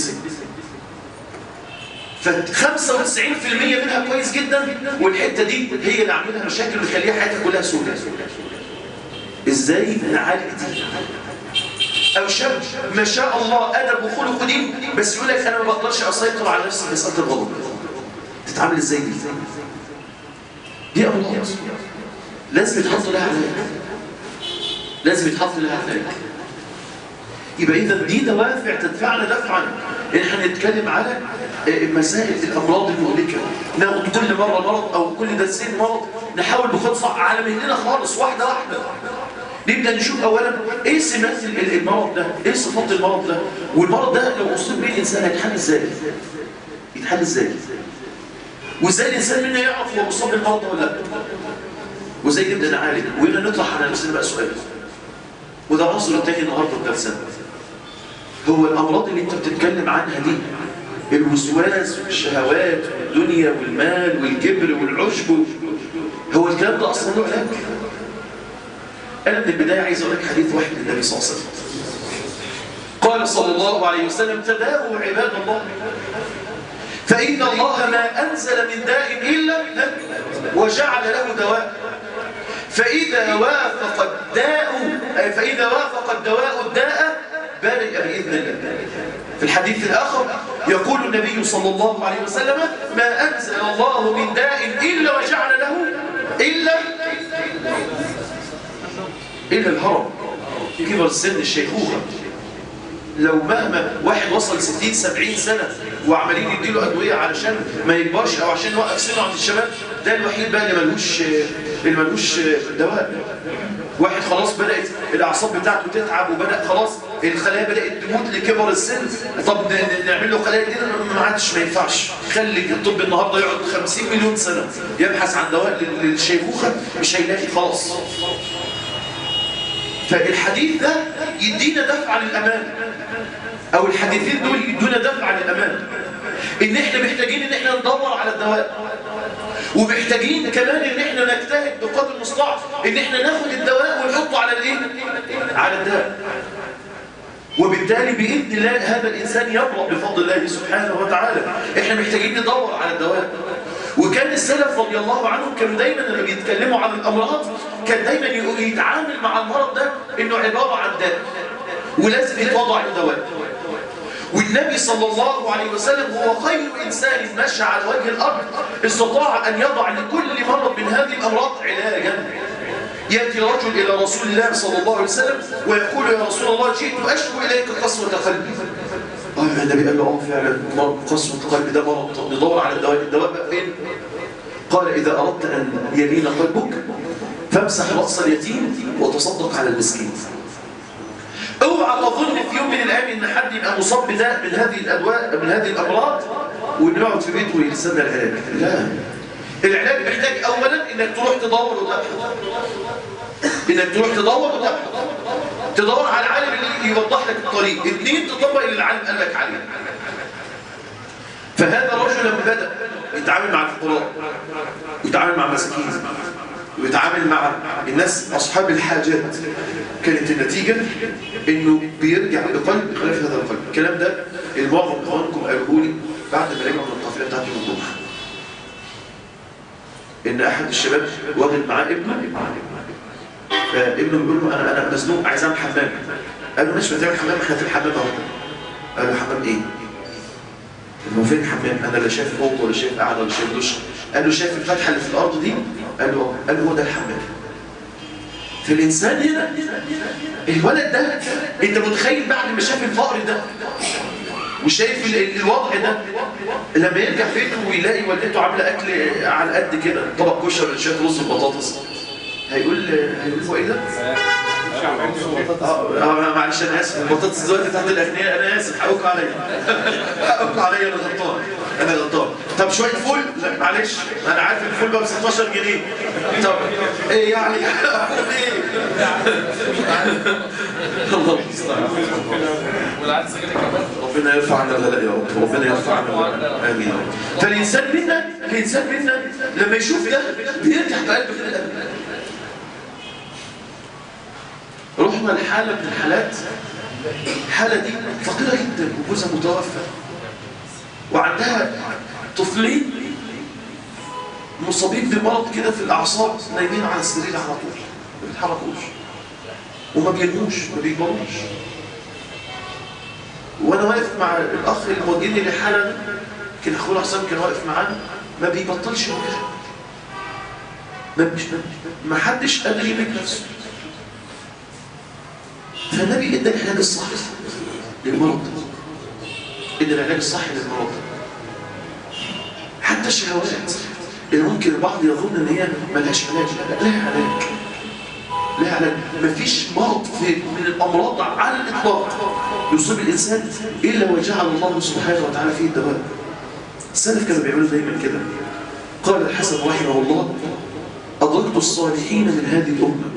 ف 95% منها كويس جدا والحته دي هي اللي عاملها مشاكل وتخليها حياتها كلها سوداء ازاي نعالج دي او شاب ما شاء الله ادب وخلق ودين بس يقول لك انا ما بقدرش اسيطر على نفسي في مساله الغضب تتعامل ازاي دي دي امراض لازم يتحط لها علاج لازم يتحط لها علاج يبقى اذا دي دوافع تدفعنا دفعا ان احنا نتكلم على مسائل الامراض المهلكه ناخد كل مره مرض او كل درسين مرض نحاول بخطه على مهلنا خالص واحده واحده نبدا نشوف اولا ايه سمات المرض ده ايه صفات المرض ده والمرض ده لو اصيب به الانسان هيتحل ازاي يتحل ازاي وازاي الانسان منا يعرف هو مصاب بالمرض ولا لا وازاي نبدا نعالج وهنا نطرح على نفسنا بقى سؤال وده عنصر التاني النهارده في درسنا هو الامراض اللي انت بتتكلم عنها دي الوسواس والشهوات والدنيا والمال والكبر والعجب هو الكلام ده اصلا له علاج انا من البدايه عايز اقول لك حديث واحد للنبي صلى الله عليه وسلم قال صلى الله عليه وسلم تداووا عباد الله فإن الله ما أنزل من داء إلا وجعل له دواء فإذا وافق الداء فإذا وافق الدواء الداء برئ بإذن الله في الحديث الآخر يقول النبي صلى الله عليه وسلم ما أنزل الله من داء إلا وجعل له إلا إلا الهرم كبر السن الشيخوخة لو مهما واحد وصل 60 70 سنة وعمالين يديله أدوية علشان ما يكبرش أو عشان يوقف سنه عند الشباب ده الوحيد بقى اللي ملوش اللي ملوش دواء واحد خلاص بدأت الأعصاب بتاعته تتعب وبدأ خلاص الخلايا بدأت تموت لكبر السن طب نعمل له خلايا جديدة ما عادش ما ينفعش خلي الطب النهارده يقعد 50 مليون سنة يبحث عن دواء للشيخوخة مش هيلاقي خلاص فالحديث ده يدينا دفعة للأمان أو الحديثين دول يدونا دفعة للأمان إن إحنا محتاجين إن إحنا ندور على الدواء ومحتاجين كمان إن إحنا نجتهد بقدر المستطاع إن إحنا ناخد الدواء ونحطه على الإيه؟ على الدواء وبالتالي بإذن الله هذا الإنسان يبرأ بفضل الله سبحانه وتعالى إحنا محتاجين ندور على الدواء وكان السلف رضي الله عنهم كانوا دايما لما بيتكلموا عن الأمراض كان دايما يتعامل مع المرض ده إنه عبارة عن داء ولازم يتوضع الدواء والنبي صلى الله عليه وسلم هو خير إنسان مشى على وجه الأرض استطاع أن يضع لكل مرض من هذه الأمراض علاجا يأتي رجل إلى رسول الله صلى الله عليه وسلم ويقول يا رسول الله جئت أشكو إليك قسوة قلبي آه النبي قال له اه فعلا مرض قسوة قلبي ده مرض ندور على الدواء الدواء بقى فين؟ قال إذا أردت أن يلين قلبك فامسح رأس اليتيم وتصدق على المسكين اوعى تظن في يوم من الايام ان حد يبقى مصاب بداء من هذه الادواء من هذه الامراض وانه يقعد في بيته ويستنى العلاج لا العلاج محتاج اولا انك تروح تدور وتبحث انك تروح تدور وتبحث تدور على العالم اللي يوضح لك الطريق اثنين تطبق اللي العالم قال لك عليه فهذا الرجل لما بدا يتعامل مع الفقراء ويتعامل مع المساكين ويتعامل مع الناس أصحاب الحاجات كانت النتيجة إنه بيرجع بقلب خلاف هذا القلب الكلام ده المعظم إخوانكم قالوا لي بعد ما رجعوا من القافلة بتاعت يوم الجمعة إن أحد الشباب واخد معاه ابنه فابنه بيقول له أنا أنا مزنوق عايز أعمل حمام قال له ماشي ما تعمل حمام إحنا في الحمام أهو قال له حمام إيه؟ هو فين الحمام؟ أنا لا شايف أوضة ولا شايف قاعدة ولا شايف دش قال له شايف الفتحة اللي في الأرض دي؟ قال له قال له هو ده الحمام في الإنسان هنا الولد ده أنت متخيل بعد ما شاف الفقر ده وشايف ال- الوضع ده لما يرجع بيته ويلاقي والدته عامله اكل على قد كده طبق كشري شويه رز وبطاطس هيقول هيقول هو ايه ده؟ اه آه، معلش انا اسف البطاطس دلوقتي بتاعت الاغنياء انا اسف حقوق عليا حقوق عليا انا غلطان انا غلطان طب شويه فول لا معلش انا عارف الفول بقى ب 16 جنيه طب ايه يعني ايه الله المستعان
والعدس كده كمان
ربنا يرفع عنا الغلاء يا رب ربنا يرفع عنا الغلاء امين فالانسان منا الانسان منا لما يشوف ده بيرجع بقلبه كده الأمل. رحنا لحاله من الحالات الحاله دي فقيره جدا وجوزها متوفى وعندها طفلين مصابين بمرض كده في الاعصاب نايمين على السرير على طول ما بيتحركوش وما بينموش ما بيكبروش وانا واقف مع الاخ اللي موجهني للحاله كان اخونا حسام كان واقف معانا ما بيبطلش يوجع ما مش ما حدش قادر يملك نفسه فالنبي ادى العلاج الصح للمرض ادى العلاج الصح للمرض حتى الشهوات اللي ممكن البعض يظن ان هي ملهاش علاج لا لها علاج لها علاج مفيش مرض في من الامراض على الاطلاق يصيب الانسان الا وجعل الله سبحانه وتعالى فيه الدواء السلف كانوا بيعملوا دايما كده قال الحسن رحمه الله ادركت الصالحين من هذه الامه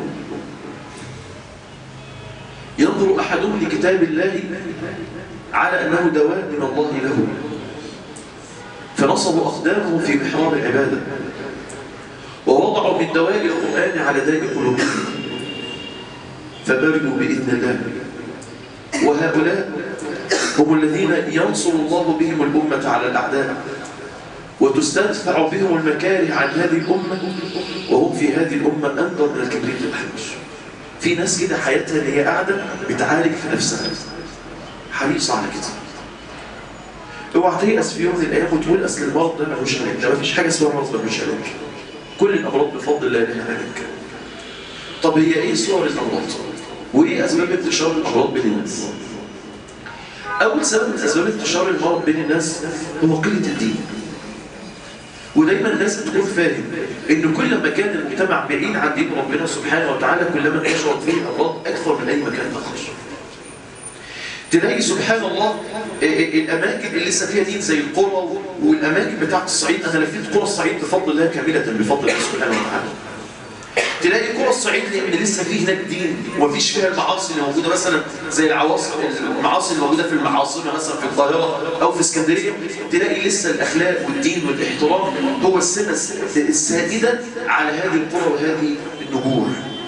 ينظر احدهم لكتاب الله على انه دواء من الله له فنصبوا اقدامهم في محراب العباده ووضعوا من دواء القران على داء قلوبهم فبردوا باذن الله وهؤلاء هم الذين ينصر الله بهم الأمة على الأعداء وتستدفع بهم المكاره عن هذه الأمة وهم في هذه الأمة أنظر من الكبريت الأحمش في ناس كده حياتها اللي هي قاعدة بتعالج في نفسها حريصة على كده اوعى تيأس في يوم من الأيام وتقول أصل المرض ده ملوش علاج ده مفيش حاجة اسمها مرض ملوش علاج كل الأمراض بفضل الله لها علاج طب هي إيه صور الأمراض؟ وإيه أسباب انتشار الأمراض بين الناس؟ أول سبب من أسباب انتشار المرض بين الناس هو قلة الدين ودايما الناس تكون فاهم إن كل ما كان المجتمع بعيد عن دين ربنا سبحانه وتعالى كلما انتشرت فيه الأمراض أكثر من أي مكان آخر تلاقي سبحان الله الأماكن اللي لسه فيها دين زي القرى والأماكن بتاعت الصعيد أنا لفيت قرى الصعيد بفضل الله كاملة بفضل الله سبحانه وتعالى تلاقي قرى الصعيد لان لسه فيه هناك دين ومفيش فيها المعاصي اللي موجوده مثلا زي العواصم المعاصي اللي موجوده في المعاصمه مثلا في القاهره او في اسكندريه تلاقي لسه الاخلاق والدين والاحترام هو السنه السائده على هذه القرى وهذه النجوع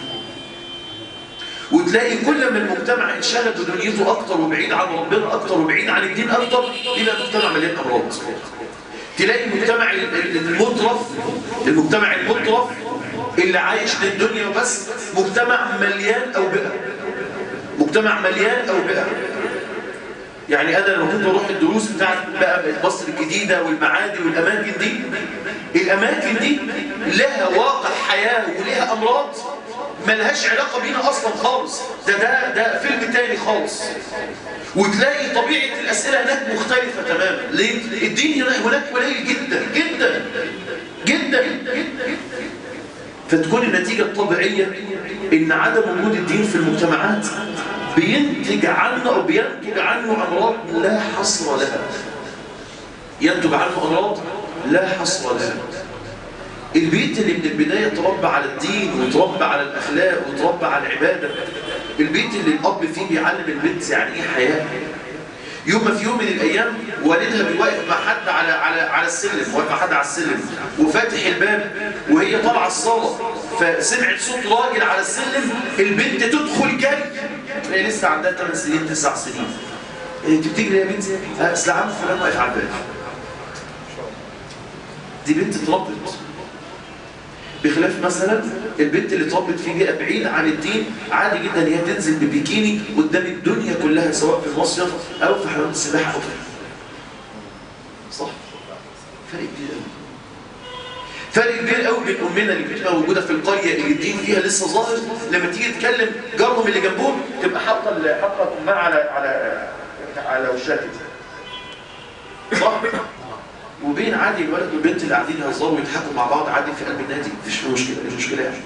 وتلاقي كل ما المجتمع انشغل بدنيته اكتر وبعيد عن ربنا اكتر وبعيد عن الدين اكتر يبقى المجتمع مليان امراض تلاقي المجتمع المطرف المجتمع المطرف اللي عايش للدنيا وبس مجتمع مليان أوبئة مجتمع مليان أوبئة يعني أنا لما كنت أروح الدروس بتاعت بقى مصر الجديدة والمعادي والأماكن دي الأماكن دي لها واقع حياة ولها أمراض ملهاش علاقة بينا أصلا خالص ده ده ده فيلم تاني خالص وتلاقي طبيعة الأسئلة هناك مختلفة تماما ليه؟ الدين هناك قليل جدا جدا جدا فتكون النتيجة الطبيعية إن عدم وجود الدين في المجتمعات بينتج عنه أو بينتج عنه أمراض لا حصر لها ينتج عنه أمراض لا حصر لها البيت اللي من البداية تربى على الدين وتربى على الأخلاق وتربى على العبادة البيت اللي الأب فيه بيعلم البنت يعني إيه حياة يوم ما في يوم من الأيام والدها بيوقف مع حد على على على السلم واقف مع حد على السلم وفاتح الباب وهي طالعة الصالة فسمعت صوت راجل على السلم البنت تدخل جري هي لسه عندها 8 سنين 9 سنين انت بتجري يا بنتي اصل عم فلان واقف على الباب دي بنت اتربت بخلاف مثلا البنت اللي اتربت في بيئه بعيده عن الدين عادي جدا ان هي تنزل ببيكيني قدام الدنيا كلها سواء في المصيف او في حمام السباحه او في صح فرق كبير قوي فرق كبير قوي بين امنا اللي بتبقى موجوده في القريه اللي الدين فيها لسه ظاهر لما تيجي تكلم جارهم اللي جنبهم تبقى حاطه حاطه امها على على على وشها كده صح وبين عادي الولد والبنت اللي قاعدين يهزروا ويضحكوا مع بعض عادي في قلب النادي مفيش فيه مشكله مش مشكله يعني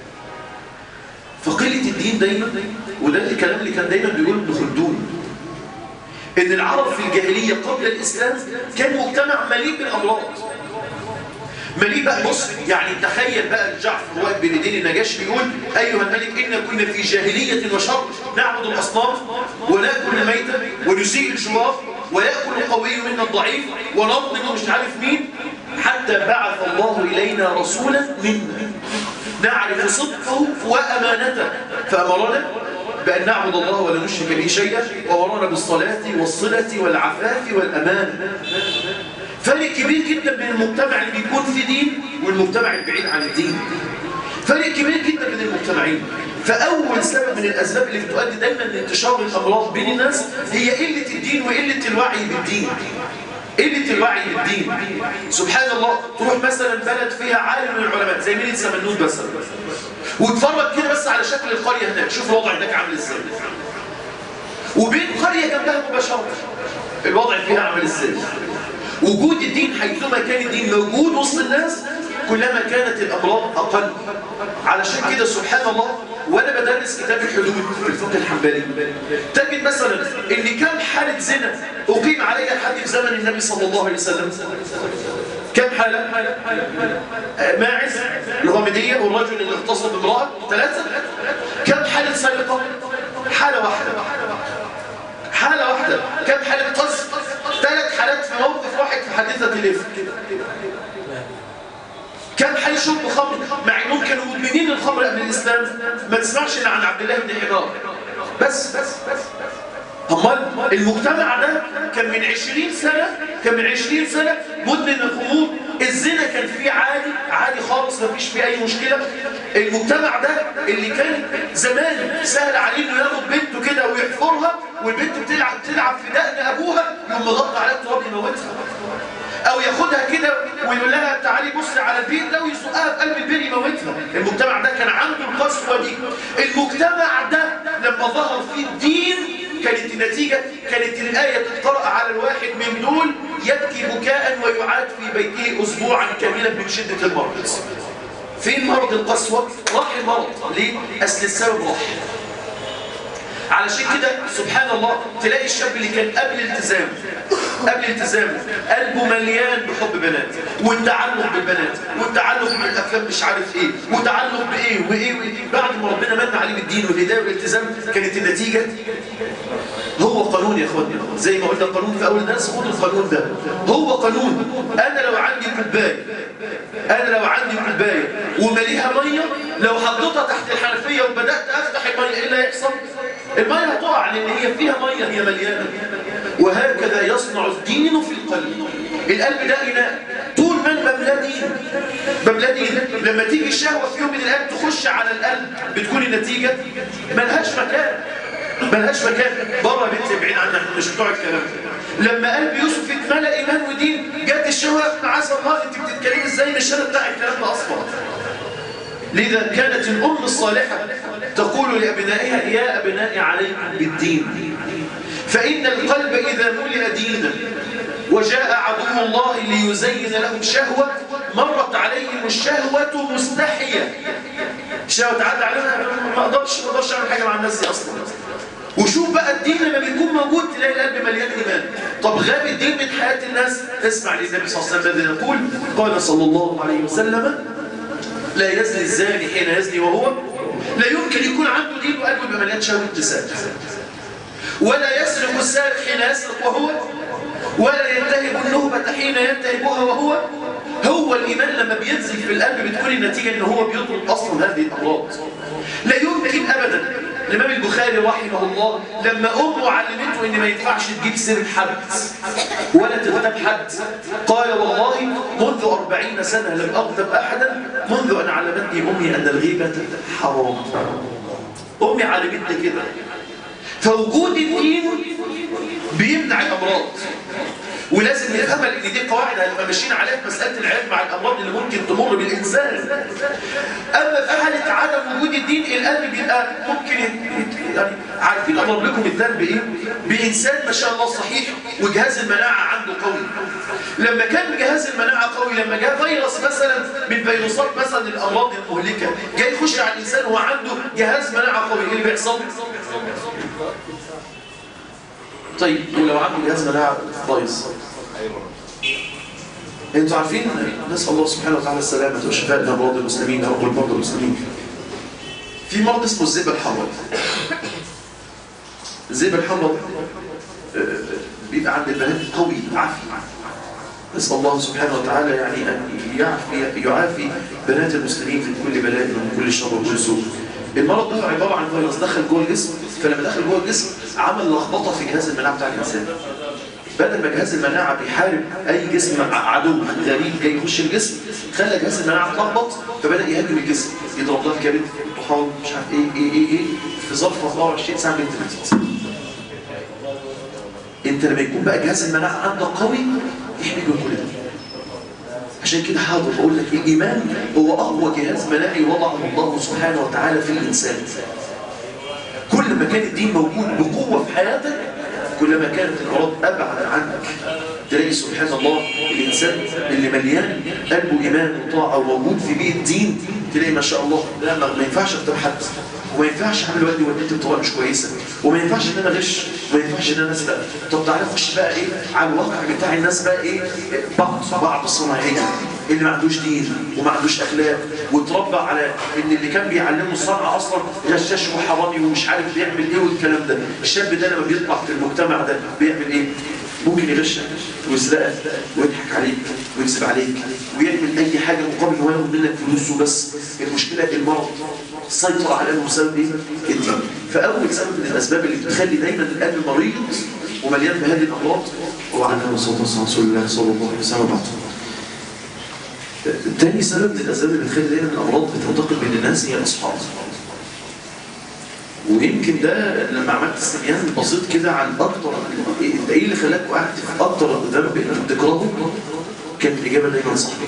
فقله الدين دايما وده الكلام اللي كان دايما بيقول ابن خلدون ان العرب في الجاهليه قبل الاسلام كان مجتمع مليء بالامراض مليء بقى بص يعني تخيل بقى جعفر واقف بين ايدين النجاشي بيقول ايها الملك ان كنا في جاهليه وشر نعبد الاصنام وناكل الميته ونسيء الجوار ويأكل القوي منا الضعيف ونظلم مش عارف مين حتى بعث الله إلينا رسولا منا نعرف صدقه وأمانته فأمرنا بأن نعبد الله ولا نشرك به شيئا وأمرنا بالصلاة والصلة والعفاف والأمان فرق كبير جدا بين المجتمع اللي بيكون في دين والمجتمع البعيد عن الدين فرق كبير جدا بين المجتمعين فأول سبب من الأسباب اللي بتؤدي دايما لانتشار الأمراض بين الناس هي قلة الدين وقلة الوعي بالدين قلة الوعي بالدين سبحان الله تروح مثلا بلد فيها عالم من العلماء زي ميلة سمنود مثلا وتفرج كده بس على شكل القرية هناك شوف الوضع هناك عامل ازاي وبين قرية جنبها مباشرة الوضع فيها عامل ازاي وجود الدين حيثما كان الدين موجود وسط الناس كلما كانت الأمراض أقل علشان كده سبحان الله وأنا بدرس كتاب الحدود في الفقه الحنبلي تجد مثلا إن كم حالة زنا أقيم عليها الحد في زمن النبي صلى الله عليه وسلم كم حالة؟ ماعز اللي هو مدية والرجل اللي اغتصب امرأة ثلاثة كم حالة سرقة؟ حالة واحدة حالة واحدة كم حالة قذف؟ ثلاث حالات في موقف واحد في حادثة الإفك كان حي شرب خمر مع انهم كانوا مدمنين للخمر قبل الاسلام ما تسمعش الا عن عبد الله بن حمار بس بس بس امال المجتمع ده كان من 20 سنه كان من 20 سنه مدمن الخمور الزنا كان فيه عادي عادي خالص ما فيش فيه اي مشكله المجتمع ده اللي كان زمان سهل عليه انه ياخد بنته كده ويحفرها والبنت بتلعب تلعب في دقن ابوها يقوم مغطى عليها التراب يموتها او ياخدها كده ويقول لها تعالي بصي على البيت ده ويسوقها في قلب البير يموتها المجتمع ده كان عنده القسوه دي المجتمع ده لما ظهر فيه الدين كانت النتيجه كانت الايه تقرا على الواحد من دول يبكي بكاء ويعاد في بيته اسبوعا كاملا من شده المرض فين مرض القسوه راح المرض ليه اصل السبب راح علشان كده سبحان الله تلاقي الشاب اللي كان قبل الالتزام قبل الالتزام قلبه مليان بحب بنات والتعلق بالبنات والتعلق بالافلام مش عارف ايه وتعلق بايه وايه وايه بعد ما ربنا من عليه بالدين والهدايه والالتزام كانت النتيجه هو قانون يا اخواني زي ما قلنا القانون في اول الناس خد القانون ده هو قانون انا لو عندي كوبايه انا لو عندي كوبايه ومليها ميه لو حطيتها تحت الحنفيه وبدات افتح الميه ايه اللي هيحصل الميه هتقع لان هي فيها ميه هي مليانه وهكذا يصنع الدين في القلب القلب ده اناء طول ما انا بملاه دين بملاه دين لما تيجي الشهوه في يوم من الايام تخش على القلب بتكون النتيجه ملهاش مكان ملهاش مكان بره بنت بعيد عنها مش بتوع الكلام ده لما قلب يوسف اتملى ايمان ودين جت الشهوه معاذ الله انت بتتكلمي ازاي مش انا بتاع الكلام ده اصلا لذا كانت الام الصالحه تقول لابنائها يا ابنائي عليكم بالدين فان القلب اذا ملئ دينا وجاء عدو الله ليزين لهم شهوه مرت عليهم الشهوه مستحيه الشهوه تعدى عليها ما اقدرش ما اقدرش اعمل حاجه مع الناس دي اصلا وشوف بقى الدين لما بيكون موجود تلاقي القلب مليان ايمان طب غاب الدين من حياه الناس اسمع للنبي صلى الله عليه وسلم الذي يقول قال صلى الله عليه وسلم لا يزني الزاني حين يزني وهو لا يمكن يكون عنده دين وقلبه يبقى مليان شهوه نساء ولا يسرق السارق حين يسرق وهو ولا ينتهب النهبة حين ينتهبها وهو هو الإيمان لما بينزل في القلب بتكون النتيجة إن هو بيطلب أصلا هذه الأمراض لا يمكن أبدا الإمام البخاري رحمه الله لما أمه علمته إن ما ينفعش تجيب سيرة حد ولا تغتاب حد قال والله منذ أربعين سنة لم أغتب أحدا منذ أن علمتني أمي أن الغيبة حرام أمي علمتني كده فوجود الدين بيمنع الأمراض ولازم نفهمها لان دي قواعد هنبقى ماشيين عليها في مساله العلاج مع الامراض اللي ممكن تمر بالانسان اما في حاله عدم وجود الدين القلب بيبقى ممكن يعني عارفين اضرب لكم مثال بايه بانسان ما شاء الله صحيح وجهاز المناعه عنده قوي لما كان جهاز المناعه قوي لما جاء فيروس مثلا من فيروسات مثلا الامراض المهلكه جاي يخش على الانسان وهو عنده جهاز مناعه قوي ايه اللي بيحصل طيب ولو عنده جهاز مناعه بايظ انتوا عارفين نسال الله سبحانه وتعالى السلامه والشفاء لامراض المسلمين او مرضى المسلمين في مرض اسمه الذئبه الحمراء الذئبه الحمراء بيبقى عند البنات قوي عافي نسال الله سبحانه وتعالى يعني ان يعافي يعافي بنات المسلمين من كل بلاء ومن كل شر وكل سوء المرض ده عباره عن فيروس دخل جوه الجسم فلما دخل جوه الجسم عمل لخبطه في جهاز المناعه بتاع الانسان بدل ما جهاز المناعه بيحارب اي جسم عدو غريب جاي يخش الجسم خلى جهاز المناعه اتلخبط فبدا يهاجم الجسم يضرب لها الكبد طحال مش عارف ايه ايه ايه ايه في ظرف 24 ساعه بنت ماتت انت لما يكون بقى جهاز المناعه عندك قوي يحميك من كل ده عشان كده حاضر بقول لك الايمان هو اقوى جهاز مناعي وضعه الله سبحانه وتعالى في الانسان كل ما كان الدين موجود بقوه في حياتك كلما كانت الأمراض أبعد عنك تلاقي سبحان الله الإنسان اللي مليان قلبه إيمان وطاعة ووجود في بيت دين تلاقي ما شاء الله لا ما ينفعش أكتب حد وما ينفعش أعمل والدي والدتي بطريقة مش كويسة وما ينفعش إن أنا غش وما ينفعش إن أنا أسرق طب تعالى خش بقى إيه على الواقع بتاع الناس بقى إيه بعض بعض الصناعية اللي ما عندوش دين وما عندوش أخلاق واتربى على إن اللي كان بيعلمه الصنعة أصلا غشاش وحرامي ومش عارف بيعمل إيه والكلام ده الشاب ده لما بيطلع في المجتمع ده بيعمل إيه؟ ممكن يغشك ويسرقك ويضحك عليك ويكذب عليك ويعمل اي حاجه مقابل انه ياخد منك فلوس وبس المشكله المرض سيطر على قلبه بسبب ايه؟ الدين فاول سبب من الاسباب اللي بتخلي دايما القلب مريض ومليان بهذه الامراض هو عدم الصلاه والسلام رسول الله صلى الله عليه وسلم بعد تاني سبب من الاسباب اللي بتخلي دايما الامراض بتنتقل بين الناس هي الاصحاب ويمكن ده لما عملت استبيان بسيط كده عن اكتر انت ايه اللي خلاك وقعت في اكتر ذنب انت بتكرهه كانت الاجابه دايما صحيحه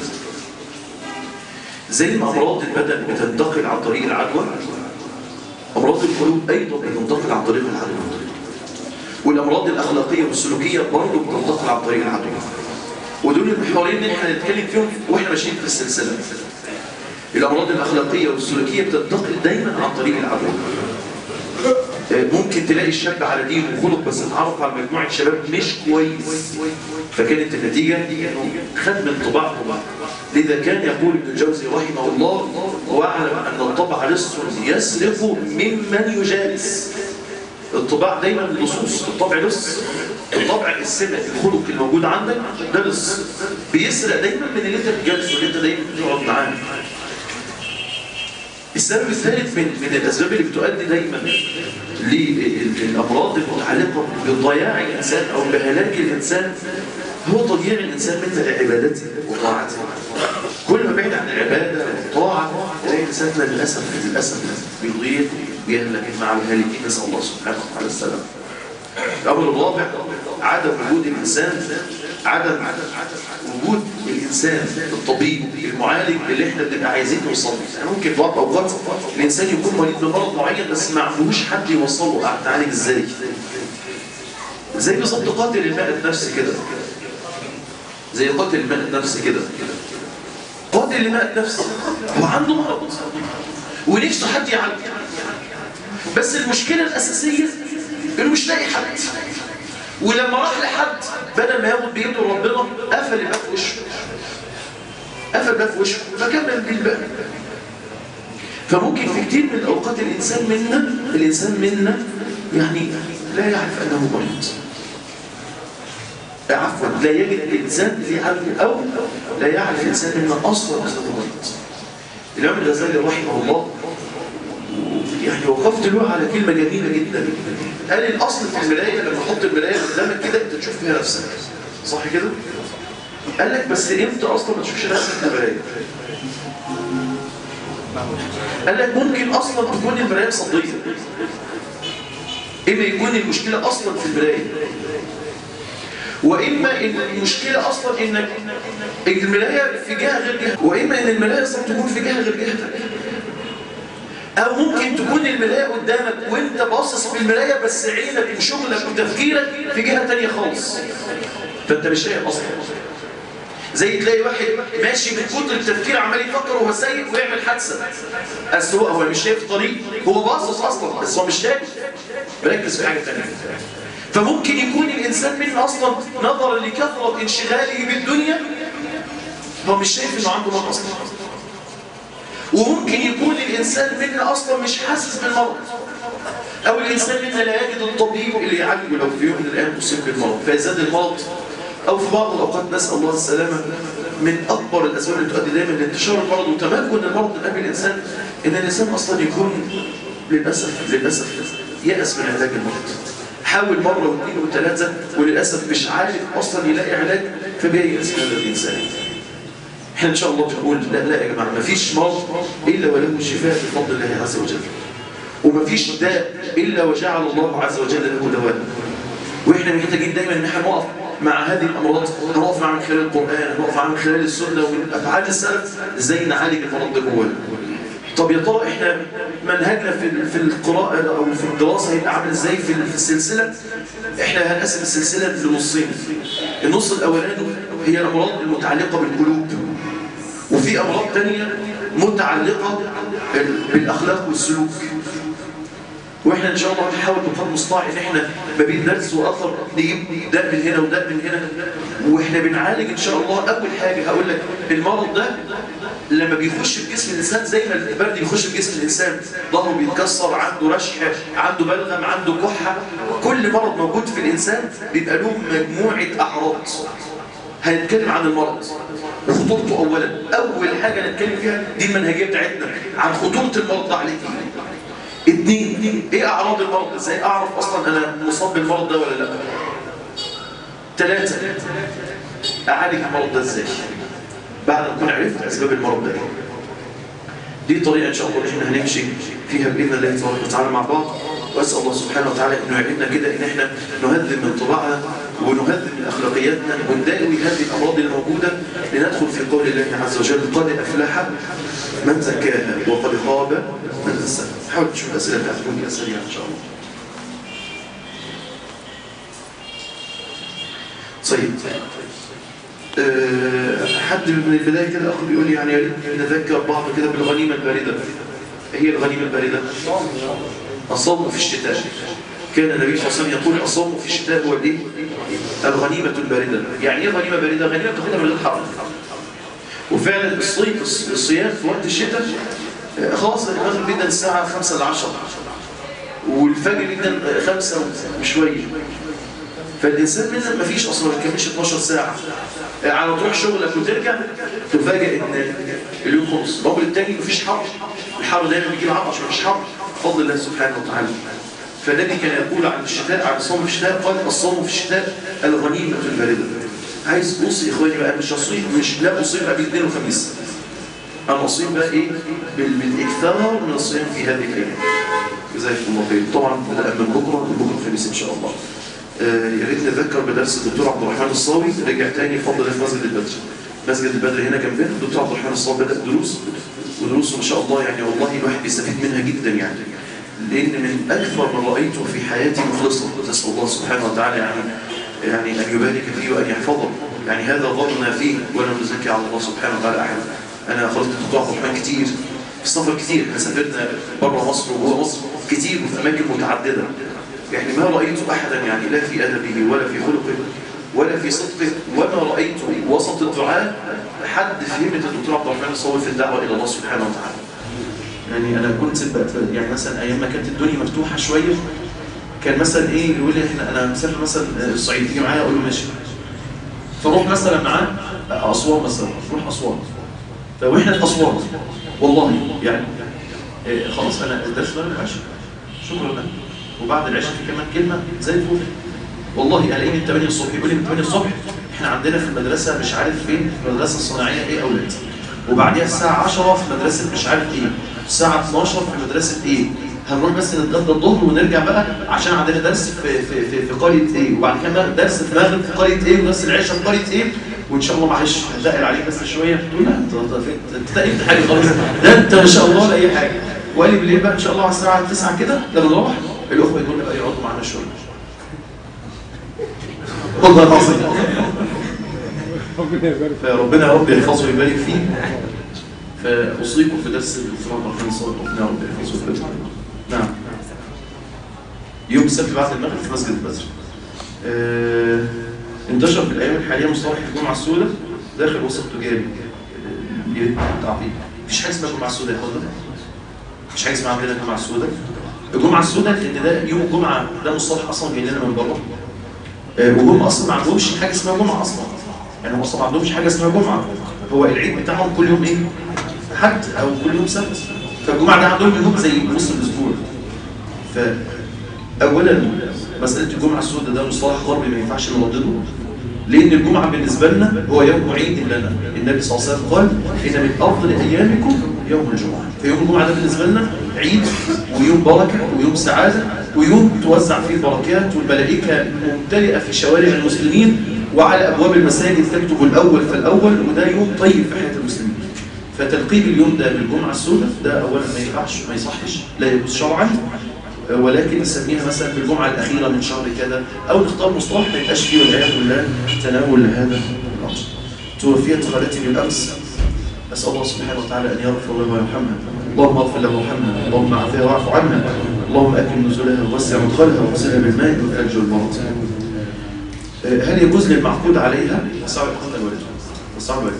زي ما امراض البدن بتنتقل عن طريق العدوى امراض القلوب ايضا بتنتقل عن طريق العدوى والامراض الاخلاقيه والسلوكيه برضه بتنتقل عن طريق العدوى ودول المحورين اللي احنا هنتكلم فيهم واحنا ماشيين في السلسله الامراض الاخلاقيه والسلوكيه بتنتقل دايما عن طريق العدوى آه، ممكن تلاقي الشاب على دين وخلق بس اتعرف على مجموعة شباب مش كويس فكانت النتيجة انه خد من طباعهم لذا كان يقول ابن الجوزي رحمه الله واعلم ان الطبع لص يسرق ممن يجالس الطباع دايما لصوص الطبع لص الطبع السمع الخلق الموجود عندك ده لص بيسرق دايما من اللي انت بتجالسه اللي انت دايما بتقعد معاه السبب الثالث من من الاسباب اللي بتؤدي دايما للامراض المتعلقه بضياع الانسان او بهلاك الانسان هو تضييع الانسان من لعبادته وطاعته كل ما بعد عن العباده والطاعه تلاقي انساننا للاسف للاسف بيضيع ويهلك مع الهالكين نسال الله سبحانه وتعالى السلام الامر الرابع عدم وجود الانسان عدم وجود الانسان الطبيب المعالج اللي احنا بنبقى عايزين نوصل له يعني ممكن في بعض اوقات الانسان يكون مريض بمرض معين بس ما عندهوش حد يوصله هتعالج ازاي زي بالظبط قاتل الماء النفسي كده زي قاتل الماء النفسي كده قاتل الماء النفسي هو عنده مرض ونفسه حد يعالج بس المشكله الاساسيه انه مش لاقي حد ولما راح لحد بدل ما ياخد بايده ربنا قفل الباب في وشه قفل الباب في وشه فكمل بالباب فممكن في كتير من الاوقات الانسان منا الانسان منا يعني لا يعرف انه مريض عفوا لا يجد الانسان في عالم او لا يعرف الانسان منا اصلا انه مريض الامام الغزالي رحمه الله يعني وقفت له على كلمة جميلة جدا قال الأصل في المراية لما تحط المراية قدامك كده أنت تشوف فيها نفسك صح كده؟ قال لك بس إمتى أصلا ما تشوفش نفسك في المراية؟ قال لك ممكن أصلا تكون المراية صدية إما يكون المشكلة أصلا في المراية وإما إن المشكلة أصلا إنك المراية في جهة غير جهة وإما إن المراية أصلا تكون في جهة غير جهتك او ممكن تكون المرايه قدامك وانت باصص في المرايه بس عينك وشغلك وتفكيرك في جهه تانية خالص فانت مش شايف اصلا زي تلاقي واحد ماشي من كتر التفكير عمال يفكر وهو سايق ويعمل حادثه بس هو هو مش شايف الطريق هو باصص اصلا بس هو مش شايف مركز في حاجه ثانيه فممكن يكون الانسان منا اصلا نظرا لكثره انشغاله بالدنيا هو مش شايف انه عنده مرض اصلا وممكن يكون الإنسان منا أصلا مش حاسس بالمرض أو الإنسان منا لا يجد الطبيب اللي يعالجه لو في يوم من الأيام أصيب بالمرض فيزداد المرض أو في بعض الأوقات نسأل الله السلامة من أكبر الأسباب اللي تؤدي دايما لانتشار المرض وتمكن المرض من قلب الإنسان إن الإنسان أصلا يكون للأسف للأسف يأس من علاج المرض حاول مرة واثنين وثلاثة وللأسف مش عارف أصلا يلاقي علاج فبييأس هذا الإنسان احنا ان شاء الله بنقول لا لا يا جماعه مفيش مرض الا وله شفاء بفضل الله عز وجل ومفيش داء الا وجعل الله عز وجل له دواء واحنا محتاجين دايما ان احنا نقف مع هذه الامراض نقف معها من خلال القران نقف معها من خلال السنه ومن افعال السلف ازاي نعالج المرض ده جوانا طب يا ترى احنا منهجنا في في القراءه او في الدراسه هيبقى عامل ازاي في السلسله احنا هنقسم السلسله لنصين النص الاولاني هي الامراض المتعلقه بالقلوب وفي امراض تانية متعلقه بالاخلاق والسلوك واحنا ان شاء الله هنحاول بقدر المستطاع ان احنا ما بين درس واثر نجيب ده من هنا وده من هنا واحنا بنعالج ان شاء الله اول حاجه هقول لك المرض ده لما بيخش في جسم الانسان زي ما البرد بيخش في جسم الانسان ظهره بيتكسر عنده رشح عنده بلغم عنده كحه كل مرض موجود في الانسان بيبقى له مجموعه اعراض هنتكلم عن المرض وخطورته اولا اول حاجه نتكلم فيها دي المنهجيه بتاعتنا عن خطوره المرض ده عليك اثنين ايه اعراض المرض ازاي اعرف اصلا انا مصاب بالمرض ده ولا لا ثلاثه اعالج المرض ده ازاي بعد ما اكون عرفت اسباب المرض ده دي طريقه ان شاء الله احنا هنمشي فيها باذن الله تبارك وتعالى مع بعض واسال الله سبحانه وتعالى انه يعيننا كده ان احنا نهذب من طباعنا ونهذب من اخلاقياتنا ونداوي هذه الامراض الموجوده لندخل في قول الله عز وجل قد افلح من زكاها وقد خاب من دساها حاول تشوف الاسئله اللي هتكون كده سريعه ان شاء الله طيب أه حد من البدايه كده اخو بيقول يعني يا ريت نذكر بعض كده بالغنيمه البارده هي الغنيمه البارده الصوم في الشتاء كان النبي صلى الله عليه وسلم يقول الصوم في الشتاء هو الايه الغنيمة الباردة يعني ايه غنيمة باردة غنيمة بتاخدها من الحر وفعلا الصيف الصيام في وقت الشتاء آه، خلاص المغرب جدا الساعة 5 ل 10 والفجر جدا 5 وشوية فالإنسان منها ما فيش أصلا ما يكملش 12 ساعة آه، على تروح شغلك وترجع تفاجئ إن اليوم خلص الأمر التاني مفيش حر الحر دايما بيجي العطش مفيش حر بفضل الله سبحانه وتعالى فالنبي كان يقول عن الشتاء عن الصوم في الشتاء قال الصوم في الشتاء الغنيمة الباردة عايز بص يا اخواني بقى مش اصيب مش لا اصيب بقى بالاثنين وخميس انا اصيب بقى ايه بال- بالاكثار من الصيام في هذه الايام جزاكم الله خير طبعا بدأ من بكره بكره الخميس ان شاء الله آه، يا ريت نذكر بدرس الدكتور عبد الرحمن الصاوي رجع تاني بفضل في مسجد البدر مسجد البدر هنا جنبنا الدكتور عبد الرحمن الصاوي بدأ دروس ودروسه ما شاء الله يعني والله الواحد بيستفيد منها جدا يعني لأن من أكثر ما رأيته في حياتي مخلصا نسأل الله سبحانه وتعالى يعني يعني أن يبارك فيه وأن يحفظه يعني هذا ظننا فيه ولا نزكي على الله سبحانه وتعالى أحد أنا خلصت الدكتور عبد الرحمن كتير في سفر كتير احنا سافرنا بره مصر وجوه مصر كتير وفي أماكن متعددة يعني ما رأيت أحدا يعني لا في أدبه ولا في خلقه ولا في صدقه وما رأيت وسط الدعاء حد في همة الدكتور عبد الرحمن الصوي في الدعوة إلى الله سبحانه وتعالى يعني أنا كنت بقى- يعني مثلا أيام ما كانت الدنيا مفتوحة شوية كان مثلا إيه يقول لي إحنا أنا مسافر مثلا الصعيد تيجي معايا أقول له ماشي فروح مثلا معاه أسوان مثلا نروح أسوان فوإحنا في أسوان والله يعني إيه خلاص أنا الدرس بقى العشاء شكرا لك وبعد العشاء في كمان كلمة زي الفل والله الاقيني من 8 الصبح يقول لي من 8 الصبح احنا عندنا في المدرسة مش عارف فين في المدرسة الصناعية ايه اولاد وبعديها الساعة 10 في مدرسة مش عارف ايه الساعة 12 في مدرسة ايه هنروح بس نتغدى الظهر ونرجع بقى عشان عندنا درس في في في, في قرية ايه وبعد كده درس في المغرب في قرية ايه ودرس العشاء في قرية ايه وان شاء الله معلش هتقل عليك بس شويه تقول لا انت انت انت تقلت حاجه خالص ده انت ما شاء الله ولا اي حاجه وقال لي بالليل بقى ان شاء الله على الساعه 9 كده لما نروح الاخوه يقولوا لنا بقى يقعدوا معانا شويه والله العظيم فربنا يا رب يحفظه ويبارك فيه فاوصيكم في درس الدكتور عبد الرحمن الصالح ربنا يا رب يحفظه ويبارك فيه نعم يوم السبت بعد المغرب في مسجد البدر آه، انتشر في الايام الحاليه مصطلح الجمعه السوداء داخل وسط تجاري آه، للتعقيد مفيش حاجه اسمها الجمعه السوداء يا اخوانا مفيش حاجه اسمها عندنا الجمعه السوداء الجمعه السوداء لان ده يوم الجمعه ده مصطلح اصلا جاي لنا من بره آه، وهم اصلا ما عندهمش حاجه اسمها جمعه اصلا يعني هم اصلا ما عندهمش حاجه اسمها جمعه هو العيد بتاعهم كل يوم ايه حد او كل يوم سبت فالجمعه ده عندهم يوم زي نص الاسبوع فاولا مساله الجمعه السوداء ده مصطلح غربي ما ينفعش نردده لان الجمعه بالنسبه لنا هو يوم عيد لنا النبي صلى الله عليه وسلم قال ان من افضل ايامكم يوم الجمعه فيوم الجمعه ده بالنسبه لنا عيد ويوم بركه ويوم سعاده ويوم توزع فيه البركات والملائكه ممتلئه في شوارع المسلمين وعلى ابواب المساجد تكتب الاول فالاول وده يوم طيب في حياه المسلمين فتلقيب اليوم ده بالجمعه السوداء ده اولا ما ينفعش ما يصحش لا يجوز شرعا ولكن نسميها مثلا بالجمعه الاخيره من شهر كذا او نختار مصطلح ما يبقاش فيه والعياذ بالله تناول لهذا الامر. توفيت خالتي بالامس اسال الله سبحانه وتعالى ان يغفر لها ويرحمها اللهم اغفر لها وارحمها اللهم اعفها واعف عنها اللهم اكرم نزلها ووسع مدخلها واغسلها بالماء والثلج والبرد آه، هل يجوز للمعقود عليها صعب يكون الوالد صعب الوالد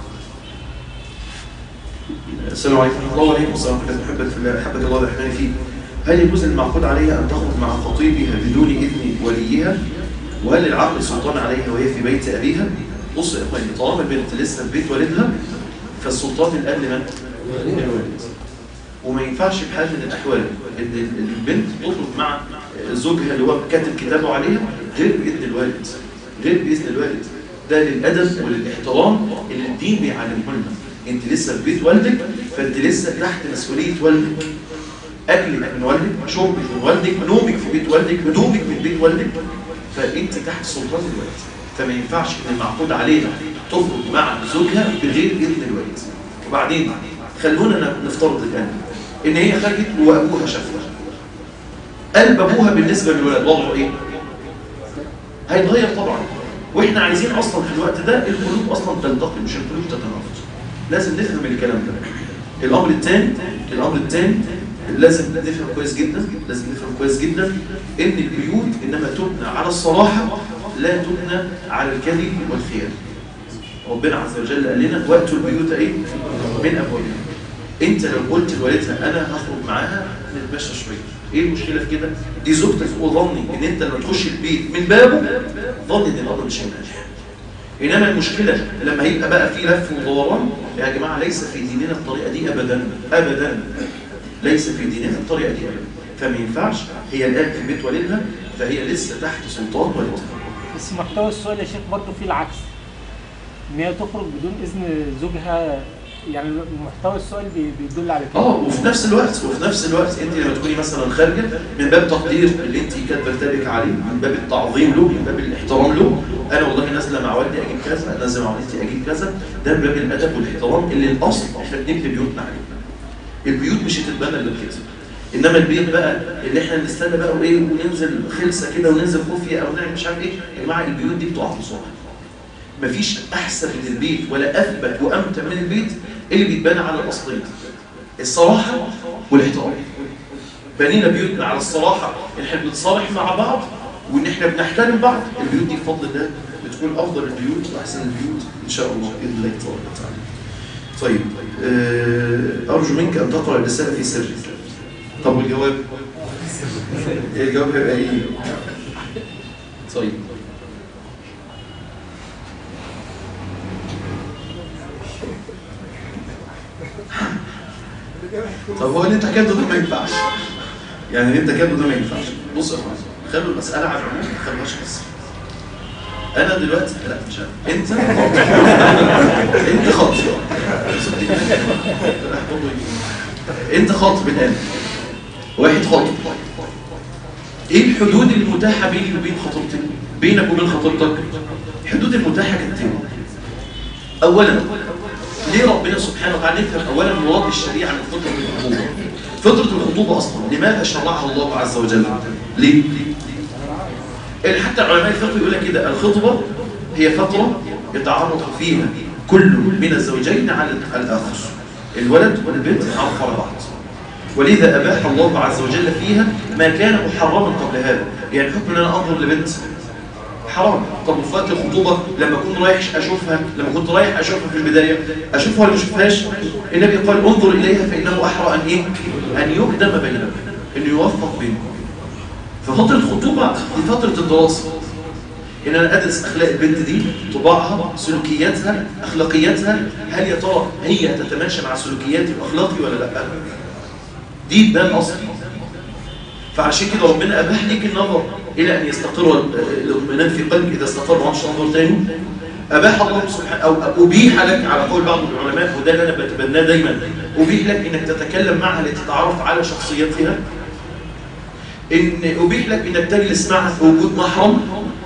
السلام عليكم ورحمه الله وعليكم السلام ورحمه الله احبك في الله احبك الله ويحبني فيه هل يجوز للمعقود عليها ان تخرج مع خطيبها بدون اذن وليها وهل العقد سلطان عليها وهي في بيت ابيها بص يا اخواني طالما البنت لسه في بيت والدها فالسلطان الان لمن الوالد وما ينفعش بحال من الاحوال ان البنت تخرج مع زوجها اللي هو كاتب كتابه عليها غير باذن الوالد غير باذن الوالد ده للادب وللاحترام اللي الدين بيعلمه لنا انت لسه في بيت والدك فانت لسه تحت مسؤوليه والدك اكلك من والدك شربك من والدك نومك في بيت والدك هدومك من بيت والدك فانت تحت سلطان الوالد فما ينفعش ان المعقود عليها تخرج مع زوجها بغير اذن الوالد وبعدين خلونا نفترض الان ان هي خرجت وابوها شافها قلب ابوها بالنسبه للولد وضعه ايه هيتغير طبعا واحنا عايزين اصلا في الوقت ده القلوب اصلا تلتقي مش القلوب تتنافس لازم نفهم الكلام ده الامر الثاني الامر الثاني لازم نفهم كويس جدا لازم نفهم كويس جدا ان البيوت انما تبنى على الصراحه لا تبنى على الكذب والخيانه ربنا عز وجل قال لنا واتوا البيوت ايه من ابوابها انت لو قلت لوالدها انا هخرج معاها نتمشى شويه ايه المشكله في كده دي زوجتك وظني ان انت لما تخش البيت من بابه ظني ان الامر مش هينجح انما المشكله لما هيبقى بقى في لف ودوران يا جماعه ليس في ديننا الطريقه دي ابدا ابدا ليس في ديننا الطريقه دي ابدا فما ينفعش هي الان في بيت والدها فهي لسه تحت سلطان والدها
بس محتوى السؤال يا شيخ برضه فيه العكس ان هي تخرج بدون اذن زوجها يعني محتوى السؤال بي- بيدل على كده
اه وفي نفس الوقت وفي نفس الوقت انت لما تكوني مثلا خارجه من باب تقدير اللي انت كاتبه كتابك عليه من باب التعظيم له من باب الاحترام له انا والله نازله مع والدي اجيب كذا نازله مع والدتي اجيب كذا ده من باب الادب والاحترام اللي الاصل احنا بنبني بيوتنا عليه البيوت مش هتتبنى الا بكده انما البيت بقى اللي احنا نستنى بقى وايه وننزل خلسه كده وننزل خفيه او نعمل مش عارف ايه يا جماعه البيوت دي بتقع في صورها مفيش احسن من البيت ولا اثبت وامتع من البيت اللي بيتبنى على الاصلين الصراحه والاحترام بنينا بيوتنا على الصراحه ان احنا بنتصالح مع بعض وان احنا بنحترم بعض البيوت دي بفضل الله بتكون افضل البيوت واحسن البيوت ان شاء الله باذن الله تبارك وتعالى طيب آه، ارجو منك ان تقرا الرساله في سر طب والجواب الجواب هيبقى ايه طيب طب هو اللي انت كاتبه ده ما ينفعش يعني اللي انت كاتبه ده ما ينفعش بص يا اخوان خلوا المساله على العموم ما تخلوهاش قصه انا دلوقتي لا مش انا انت انت خاطب انت خاطب الان واحد خاطب ايه الحدود المتاحه بيني وبين خطيبتي بينك وبين خطيبتك الحدود المتاحه كالتالي اولا ليه ربنا سبحانه وتعالى نفهم اولا مراد الشريعه من فطره الخطوبه فطره الخطوبه اصلا لماذا شرعها الله عز وجل ليه اللي حتى علماء الفقه يقول لك كده الخطبه هي فتره يتعرض فيها كل من الزوجين على الاخر الولد والبنت يتعرفوا على بعض ولذا اباح الله عز وجل فيها ما كان محرما قبل هذا يعني حكم ان انا انظر لبنت حرام طب وفات الخطوبه لما كنت رايح اشوفها لما كنت رايح اشوفها في البدايه اشوفها ولا ما اشوفهاش النبي قال انظر اليها فانه احرى ان ايه ان يقدم بينكم ان يوفق بينكم ففتره الخطوبه دي فتره الدراسه ان انا ادرس اخلاق البنت دي طباعها سلوكياتها اخلاقياتها هل يا ترى هي تتماشى مع سلوكياتي واخلاقي ولا لا دي ده الاصل فعشان كده ربنا اباح ليك النظر الى ان يستقر الاطمئنان في قلبك اذا استقر ما تنظر تاني اباح الله سبحانه او ابيح لك على قول بعض العلماء وده اللي انا بتبناه دايما ابيح لك انك تتكلم معها لتتعرف على شخصيتها ان ابيح لك انك تجلس معها في وجود محرم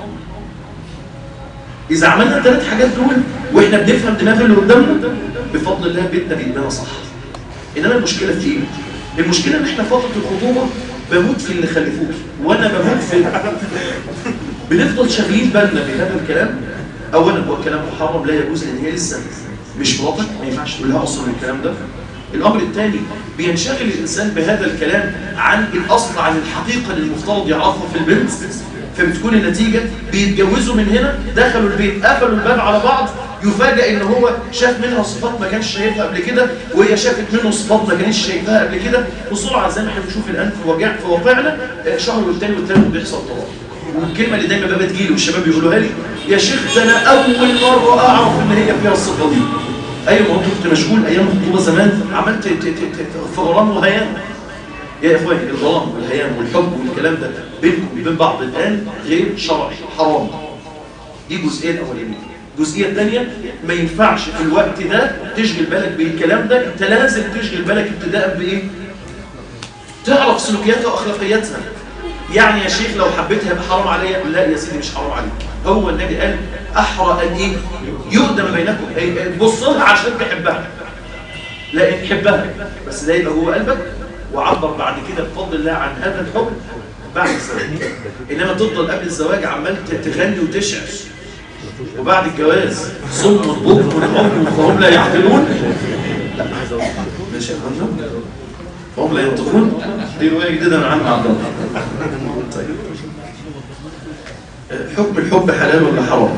اذا عملنا الثلاث حاجات دول واحنا بنفهم دماغ اللي قدامنا بفضل الله بيتنا بيتنا صح انما المشكله في ايه المشكله ان احنا فتره الخطوبه بموت في اللي خلفوك وانا بموت في بنفضل شاغلين بالنا بهذا الكلام اولا هو الكلام محرم لا يجوز لان هي لسه مش مراتك ما ينفعش تقول لها اصلا الكلام ده الامر الثاني بينشغل الانسان بهذا الكلام عن الاصل عن الحقيقه اللي المفترض يعرفها في البنت فبتكون النتيجه بيتجوزوا من هنا دخلوا البيت قفلوا الباب على بعض يفاجئ ان هو شاف منها صفات ما كانش شايفها قبل كده وهي شافت منه صفات ما كانش شايفاها قبل كده بسرعه زي ما احنا بنشوف الان في وجع في واقعنا آه، شهر والتاني والتالت بيحصل طلاق والكلمه اللي دايما بقى بتجيلي والشباب يقولوها لي يا شيخ ده انا اول مره اعرف ان هي فيها الصفه دي ايوه ما هو كنت مشغول ايام الخطوبه زمان عملت ت- ت- ت- فغرام وهيام يا اخواني الغرام والهيام والحب والكلام ده بينكم وبين بعض الان غير شرعي حرام دي الجزئيه الاولانيه الجزئيه الثانيه ما ينفعش في الوقت ده تشغل بالك بالكلام ده انت لازم تشغل بالك ابتداء بايه تعرف سلوكياتها واخلاقياتها يعني يا شيخ لو حبيتها يبقى حرام عليا لا يا سيدي مش حرام عليك هو النبي قال احرى ان ايه يقدم بينكم أي- تبص لها عشان تحبها لا ان تحبها بس ده يبقى جوه قلبك وعبر بعد كده بفضل الله عن هذا الحب بعد الزواج انما تفضل قبل الزواج عمال تغني وتشعر وبعد الجواز صم بكم الحب وهم لا يعقلون لا ماشي يا فندم هم لا ينطقون دي رواية جديدة من عم عبد الله طيب آه، حكم الحب حلال ولا حرام؟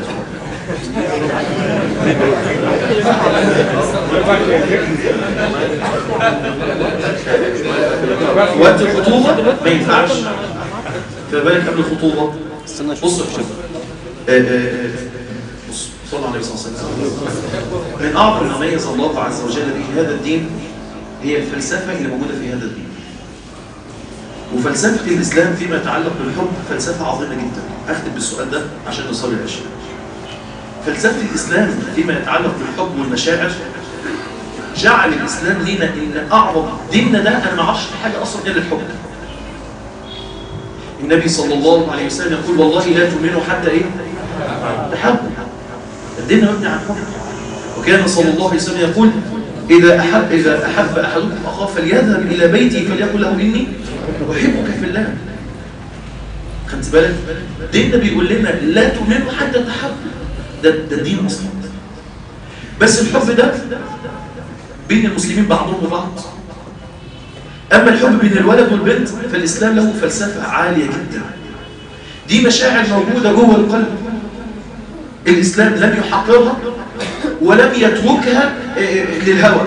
وقت الخطوبة ما ينفعش في بالك قبل الخطوبة بص يا شباب آه، آه، آه، بص صلى الله عليه وسلم من أعظم ما ميز الله عز وجل به هذا الدين هي الفلسفة اللي موجودة في هذا الدين وفلسفة الإسلام فيما يتعلق بالحب فلسفة عظيمة جدا أختم بالسؤال ده عشان نصلي العشاء فلسفة الإسلام فيما يتعلق بالحب والمشاعر جعل الإسلام لينا إن أعظم ديننا ده أنا ما اعرفش في حاجة أصلا غير الحب النبي صلى الله عليه وسلم يقول والله لا تؤمنوا حتى إيه تحبوا الدين مبني على الحب وكان صلى الله عليه وسلم يقول إذا أحب, إذا أحب أحدكم أخاه فليذهب إلى بيته فليقل له إني أحبك في الله خدت بالك ديننا بيقول لنا لا تؤمنوا حتى تحبوا ده ده الدين أصلا بس الحب ده بين المسلمين بعضهم وبعض أما الحب بين الولد والبنت فالإسلام له فلسفة عالية جدا دي مشاعر موجودة جوه القلب الإسلام لم يحقرها ولم يتركها للهوى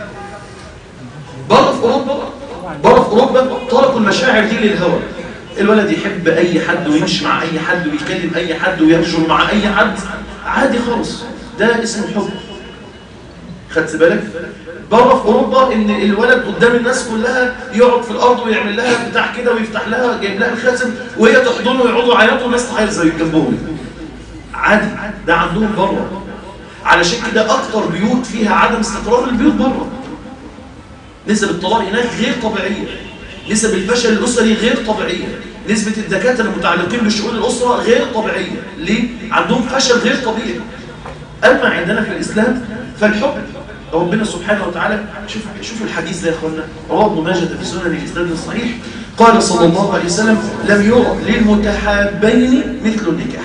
بره في أوروبا بره في أوروبا تركوا المشاعر دي للهوى الولد يحب أي حد ويمشي مع أي حد ويكلم أي حد ويهجر مع أي حد عادي خالص ده اسمه الحب خدت بالك بره في اوروبا ان الولد قدام الناس كلها يقعد في الارض ويعمل لها بتاع كده ويفتح لها جايب لها الخاتم وهي تحضنه ويقعدوا يعيطوا والناس تعيط زي جنبهم عادي ده عندهم بره علشان كده اكتر بيوت فيها عدم استقرار البيوت بره نسب الطلاق هناك غير طبيعيه نسب الفشل الاسري غير طبيعيه نسبه الدكاتره المتعلقين بشؤون الاسره غير طبيعيه ليه عندهم فشل غير طبيعي اما عندنا في الاسلام فالحب ربنا سبحانه وتعالى شوف شوف الحديث ده يا اخوانا رواه ابن ماجه في سنن الاسناد الصحيح قال صلى الله عليه وسلم لم يرى للمتحابين مثل النكاح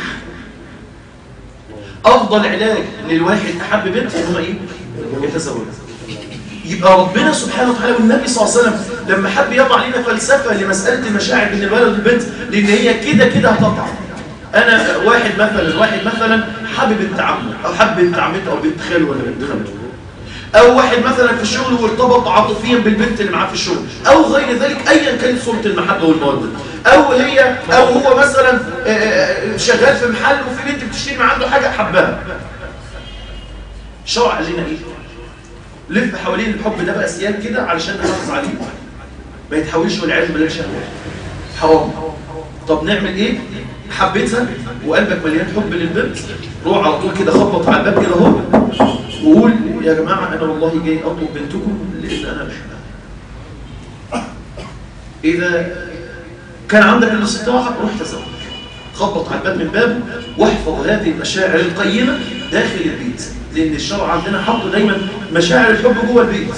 افضل علاج للواحد احب بنت ان هو ايه يتزوج يبقى ربنا سبحانه وتعالى والنبي صلى الله عليه وسلم لما حب يضع لنا فلسفه لمساله المشاعر بين الولد والبنت لان هي كده كده هتقع انا واحد مثلا واحد مثلا حابب بنت عمه او حابب بنت عمته او بنت خاله ولا بنت خالته او واحد مثلا في الشغل وارتبط عاطفيا بالبنت اللي معاه في الشغل او غير ذلك ايا كانت صوره المحبه والموده او هي او هو مثلا شغال في محل وفي بنت بتشتري من عنده حاجه حبها الشرع قال لنا ايه لف حوالين الحب ده بقى سيال كده علشان نحافظ عليه ما يتحولش والعياذ بالله شهوه حرام طب نعمل ايه حبيتها وقلبك مليان حب للبنت روح على طول كده خبط على الباب كده اهو وقول يا جماعة أنا والله جاي أطلب بنتكم لأن أنا بحبها إذا كان عندك الاستطاعة روح تزوج خبط على الباب من باب واحفظ هذه المشاعر القيمة داخل البيت لأن الشرع عندنا حط دايما مشاعر الحب جوه البيت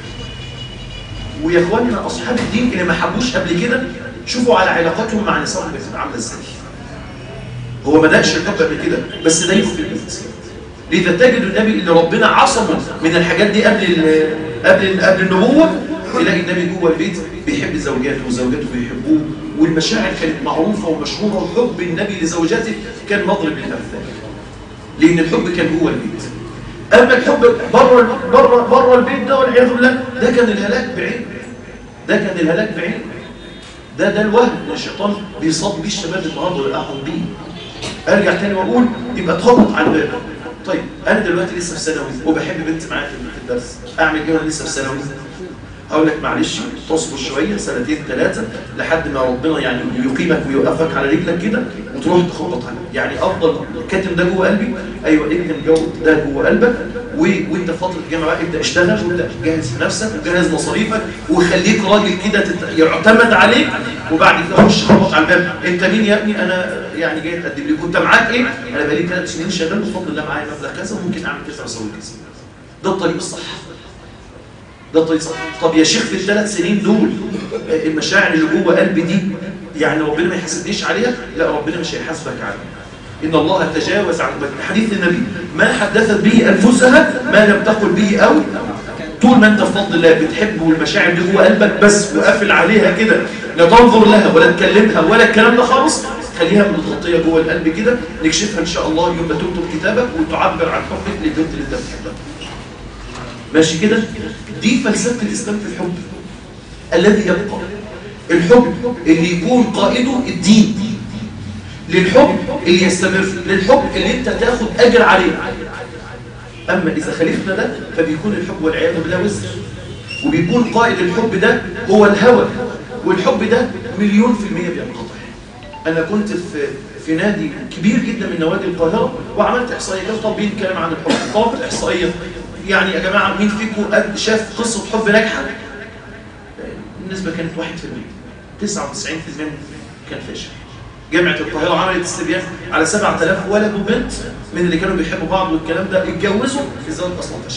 ويا اخواننا أصحاب الدين اللي ما حبوش قبل كده شوفوا على علاقتهم مع نسائهم بتبقى عاملة ازاي هو ما دقش الحب قبل كده بس دايما في البيت لذا تجد النبي اللي ربنا عصمه من الحاجات دي قبل قبل قبل النبوه تلاقي النبي جوه البيت بيحب زوجاته وزوجاته بيحبوه والمشاعر كانت معروفه ومشهوره وحب النبي لزوجاته كان مضرب للامثال لان الحب كان جوه البيت اما الحب بره بره بره البيت ده والعياذ بالله ده كان الهلاك بعين ده كان الهلاك بعين ده ده الوهم اللي الشيطان بيصاب بيه الشباب النهارده ويقعهم بيه ارجع تاني واقول يبقى تخبط على الباب طيب انا دلوقتي لسه في ثانوي وبحب بنت معايا في الدرس اعمل ايه وانا لسه في ثانوي هقول لك معلش تصبر شويه سنتين ثلاثه لحد ما ربنا يعني يقيمك ويوقفك على رجلك كده وتروح تخبط عليه يعني افضل كاتم ده جوه قلبي ايوه اكتم جو ده جوه قلبك و... وانت في فتره الجامعه ابدا اشتغل وابدا جهز نفسك وجهز مصاريفك وخليك راجل كده تت... يعتمد عليك وبعد كده خش خبط على الباب انت مين يا ابني انا يعني جاي اتقدم لك وانت معاك ايه انا بقالي ثلاث سنين شغال بفضل الله معايا مبلغ كذا وممكن اعمل كذا واسوي كذا ده الطريق الصح ده الطريق الصح طب يا شيخ في الثلاث سنين دول المشاعر اللي جوه قلبي دي يعني ربنا ما يحاسبنيش عليها لا ربنا مش هيحاسبك عليها إن الله تجاوز عن حديث النبي ما حدثت به أنفسها ما لم تقل به أو طول ما انت بفضل الله بتحب والمشاعر دي جوه قلبك بس وقافل عليها كده لا تنظر لها ولا تكلمها ولا الكلام ده خالص خليها متغطيه جوه القلب كده نكشفها ان شاء الله يوم ما تكتب كتابك وتعبر عن حبك للبنت اللي انت بتحبها ماشي كده دي فلسفه الاسلام في الحب الذي يبقى الحب اللي يكون قائده الدين للحب اللي يستمر للحب اللي انت تاخد اجر عليه اما اذا خالفنا ده فبيكون الحب والعياذ بالله وزر وبيكون قائد الحب ده هو الهوى والحب ده مليون في المية بينقطع انا كنت في في نادي كبير جدا من نوادي القاهره وعملت احصائيه كانوا طالبين كلام عن الحب طلبت احصائيه يعني يا جماعه مين فيكم قد- شاف قصه حب ناجحه النسبه كانت 1% 99% كان فاشل جامعة القاهرة عملت استبيان على 7000 ولد وبنت من اللي كانوا بيحبوا بعض والكلام ده اتجوزوا الزواج اصلا فشل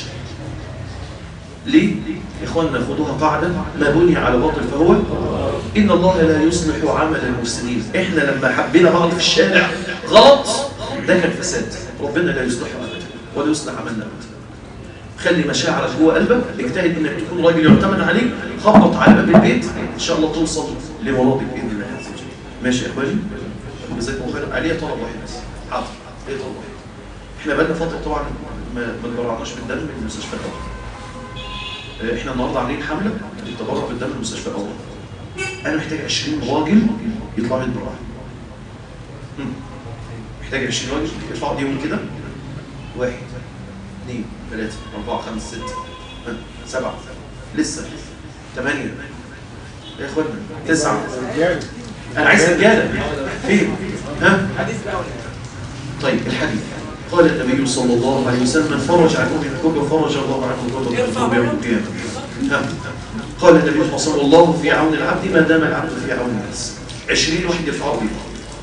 ليه؟ يا اخوانا خدوها قاعدة ما بني على باطل فهو إن الله لا يصلح عمل المفسدين إحنا لما حبينا بعض في الشارع غلط ده كان فساد ربنا لا يصلحه أبدا ولا يصلح عملنا أبدا خلي مشاعرك جوه قلبك اجتهد انك تكون راجل يعتمد عليك خبط على باب البيت ان شاء الله توصل لمرادك باذن الله عز وجل ماشي يا اخواني جزاكم الله خير عليه طلب واحد بس حاضر ايه طلب واحد احنا بقالنا فتره طبعا ما ما اتبرعناش بالدم من المستشفى الاول اه، احنا النهارده عاملين حمله للتبرع بالدم من المستشفى الاول انا محتاج 20 راجل يطلعوا يتبرعوا هم. محتاج 20 راجل يرفعوا ايديهم كده واحد اثنين ثلاثة أربعة خمسة ستة ها، سبعة لسه ثمانية يا إخوانا تسعة أنا عايز رجالة فين؟ ها؟ طيب الحديث قال النبي صلى الله عليه وسلم من فرج عن مؤمن كرب فرج الله عنه كرب من كرب يوم القيامة ها. قال النبي صلى الله عليه وسلم الله في عون العبد ما دام العبد في عون الناس 20 واحد يرفعوا بيه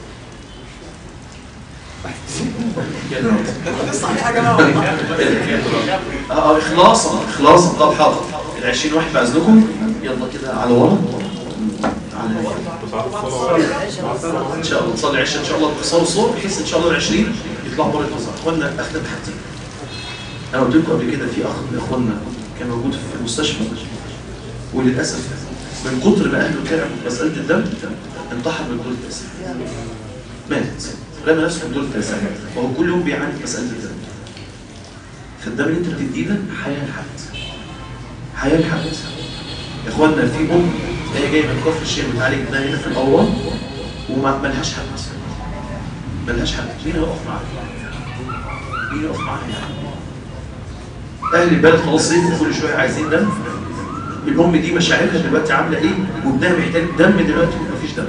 اه اخلاصا اخلاصا طب حاضر ال 20 واحد باذنكم يلا كده على ورا على ان شاء الله نصلي عشاء ان شاء الله بقصار الصور بحيث ان شاء الله ال 20 يطلعوا بره المزار اخوانا اختم حاجتين انا قلت لكم قبل كده في اخ من اخواننا كان موجود في المستشفى وللاسف من كتر ما اهله تعبوا في مساله الدم انتحر من دور التاسع مات رمى نفسه من دور التاسع وهو كل يوم بيعاني في مساله الدم فالدم اللي انت بتديه ده حياه لحد حياه لحد يا اخوانا في ام هي جايه من كفر الشيخ بتعالج ابنها هنا في الاورام وما ملهاش حد ملهاش حد مين يقف معاها مين يقف معاها اهل البلد خلاص صيفوا كل شويه عايزين دم الام دي مشاعرها دلوقتي عامله ايه وابنها محتاج دم دلوقتي ومفيش دم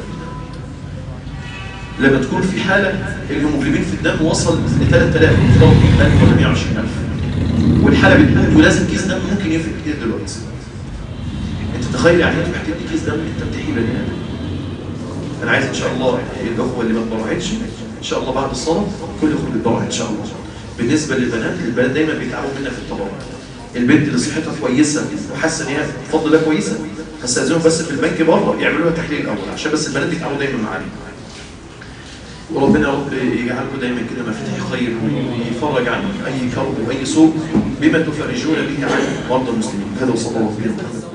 لما تكون في حاله الهيموجلوبين في الدم وصل ل 3000 مفترض 1000 ولا 120000 والحاله بتموت ولازم كيس دم ممكن يفرق كتير دلوقتي انت تخيل يعني انت محتاج تدي كيس دم انت بتحيي بني ادم انا عايز ان شاء الله الاخوه اللي ما اتبرعتش ان شاء الله بعد الصلاه كل يخرج يتبرع ان شاء الله بالنسبه للبنات البنات دايما بيتعبوا منها في التبرع البنت اللي صحتها كويسه وحاسه ان هي بفضل الله كويسه هستاذنهم بس في البنك بره يعملوا لها تحليل الاول عشان بس البنات بيتعبوا دايما معانا وربنا يا رب يجعلكم دايما كده مفاتيح خير ويفرج عن اي كرب واي سوء بما تفرجون به عن مرضى المسلمين هذا وصلى الله عليه وسلم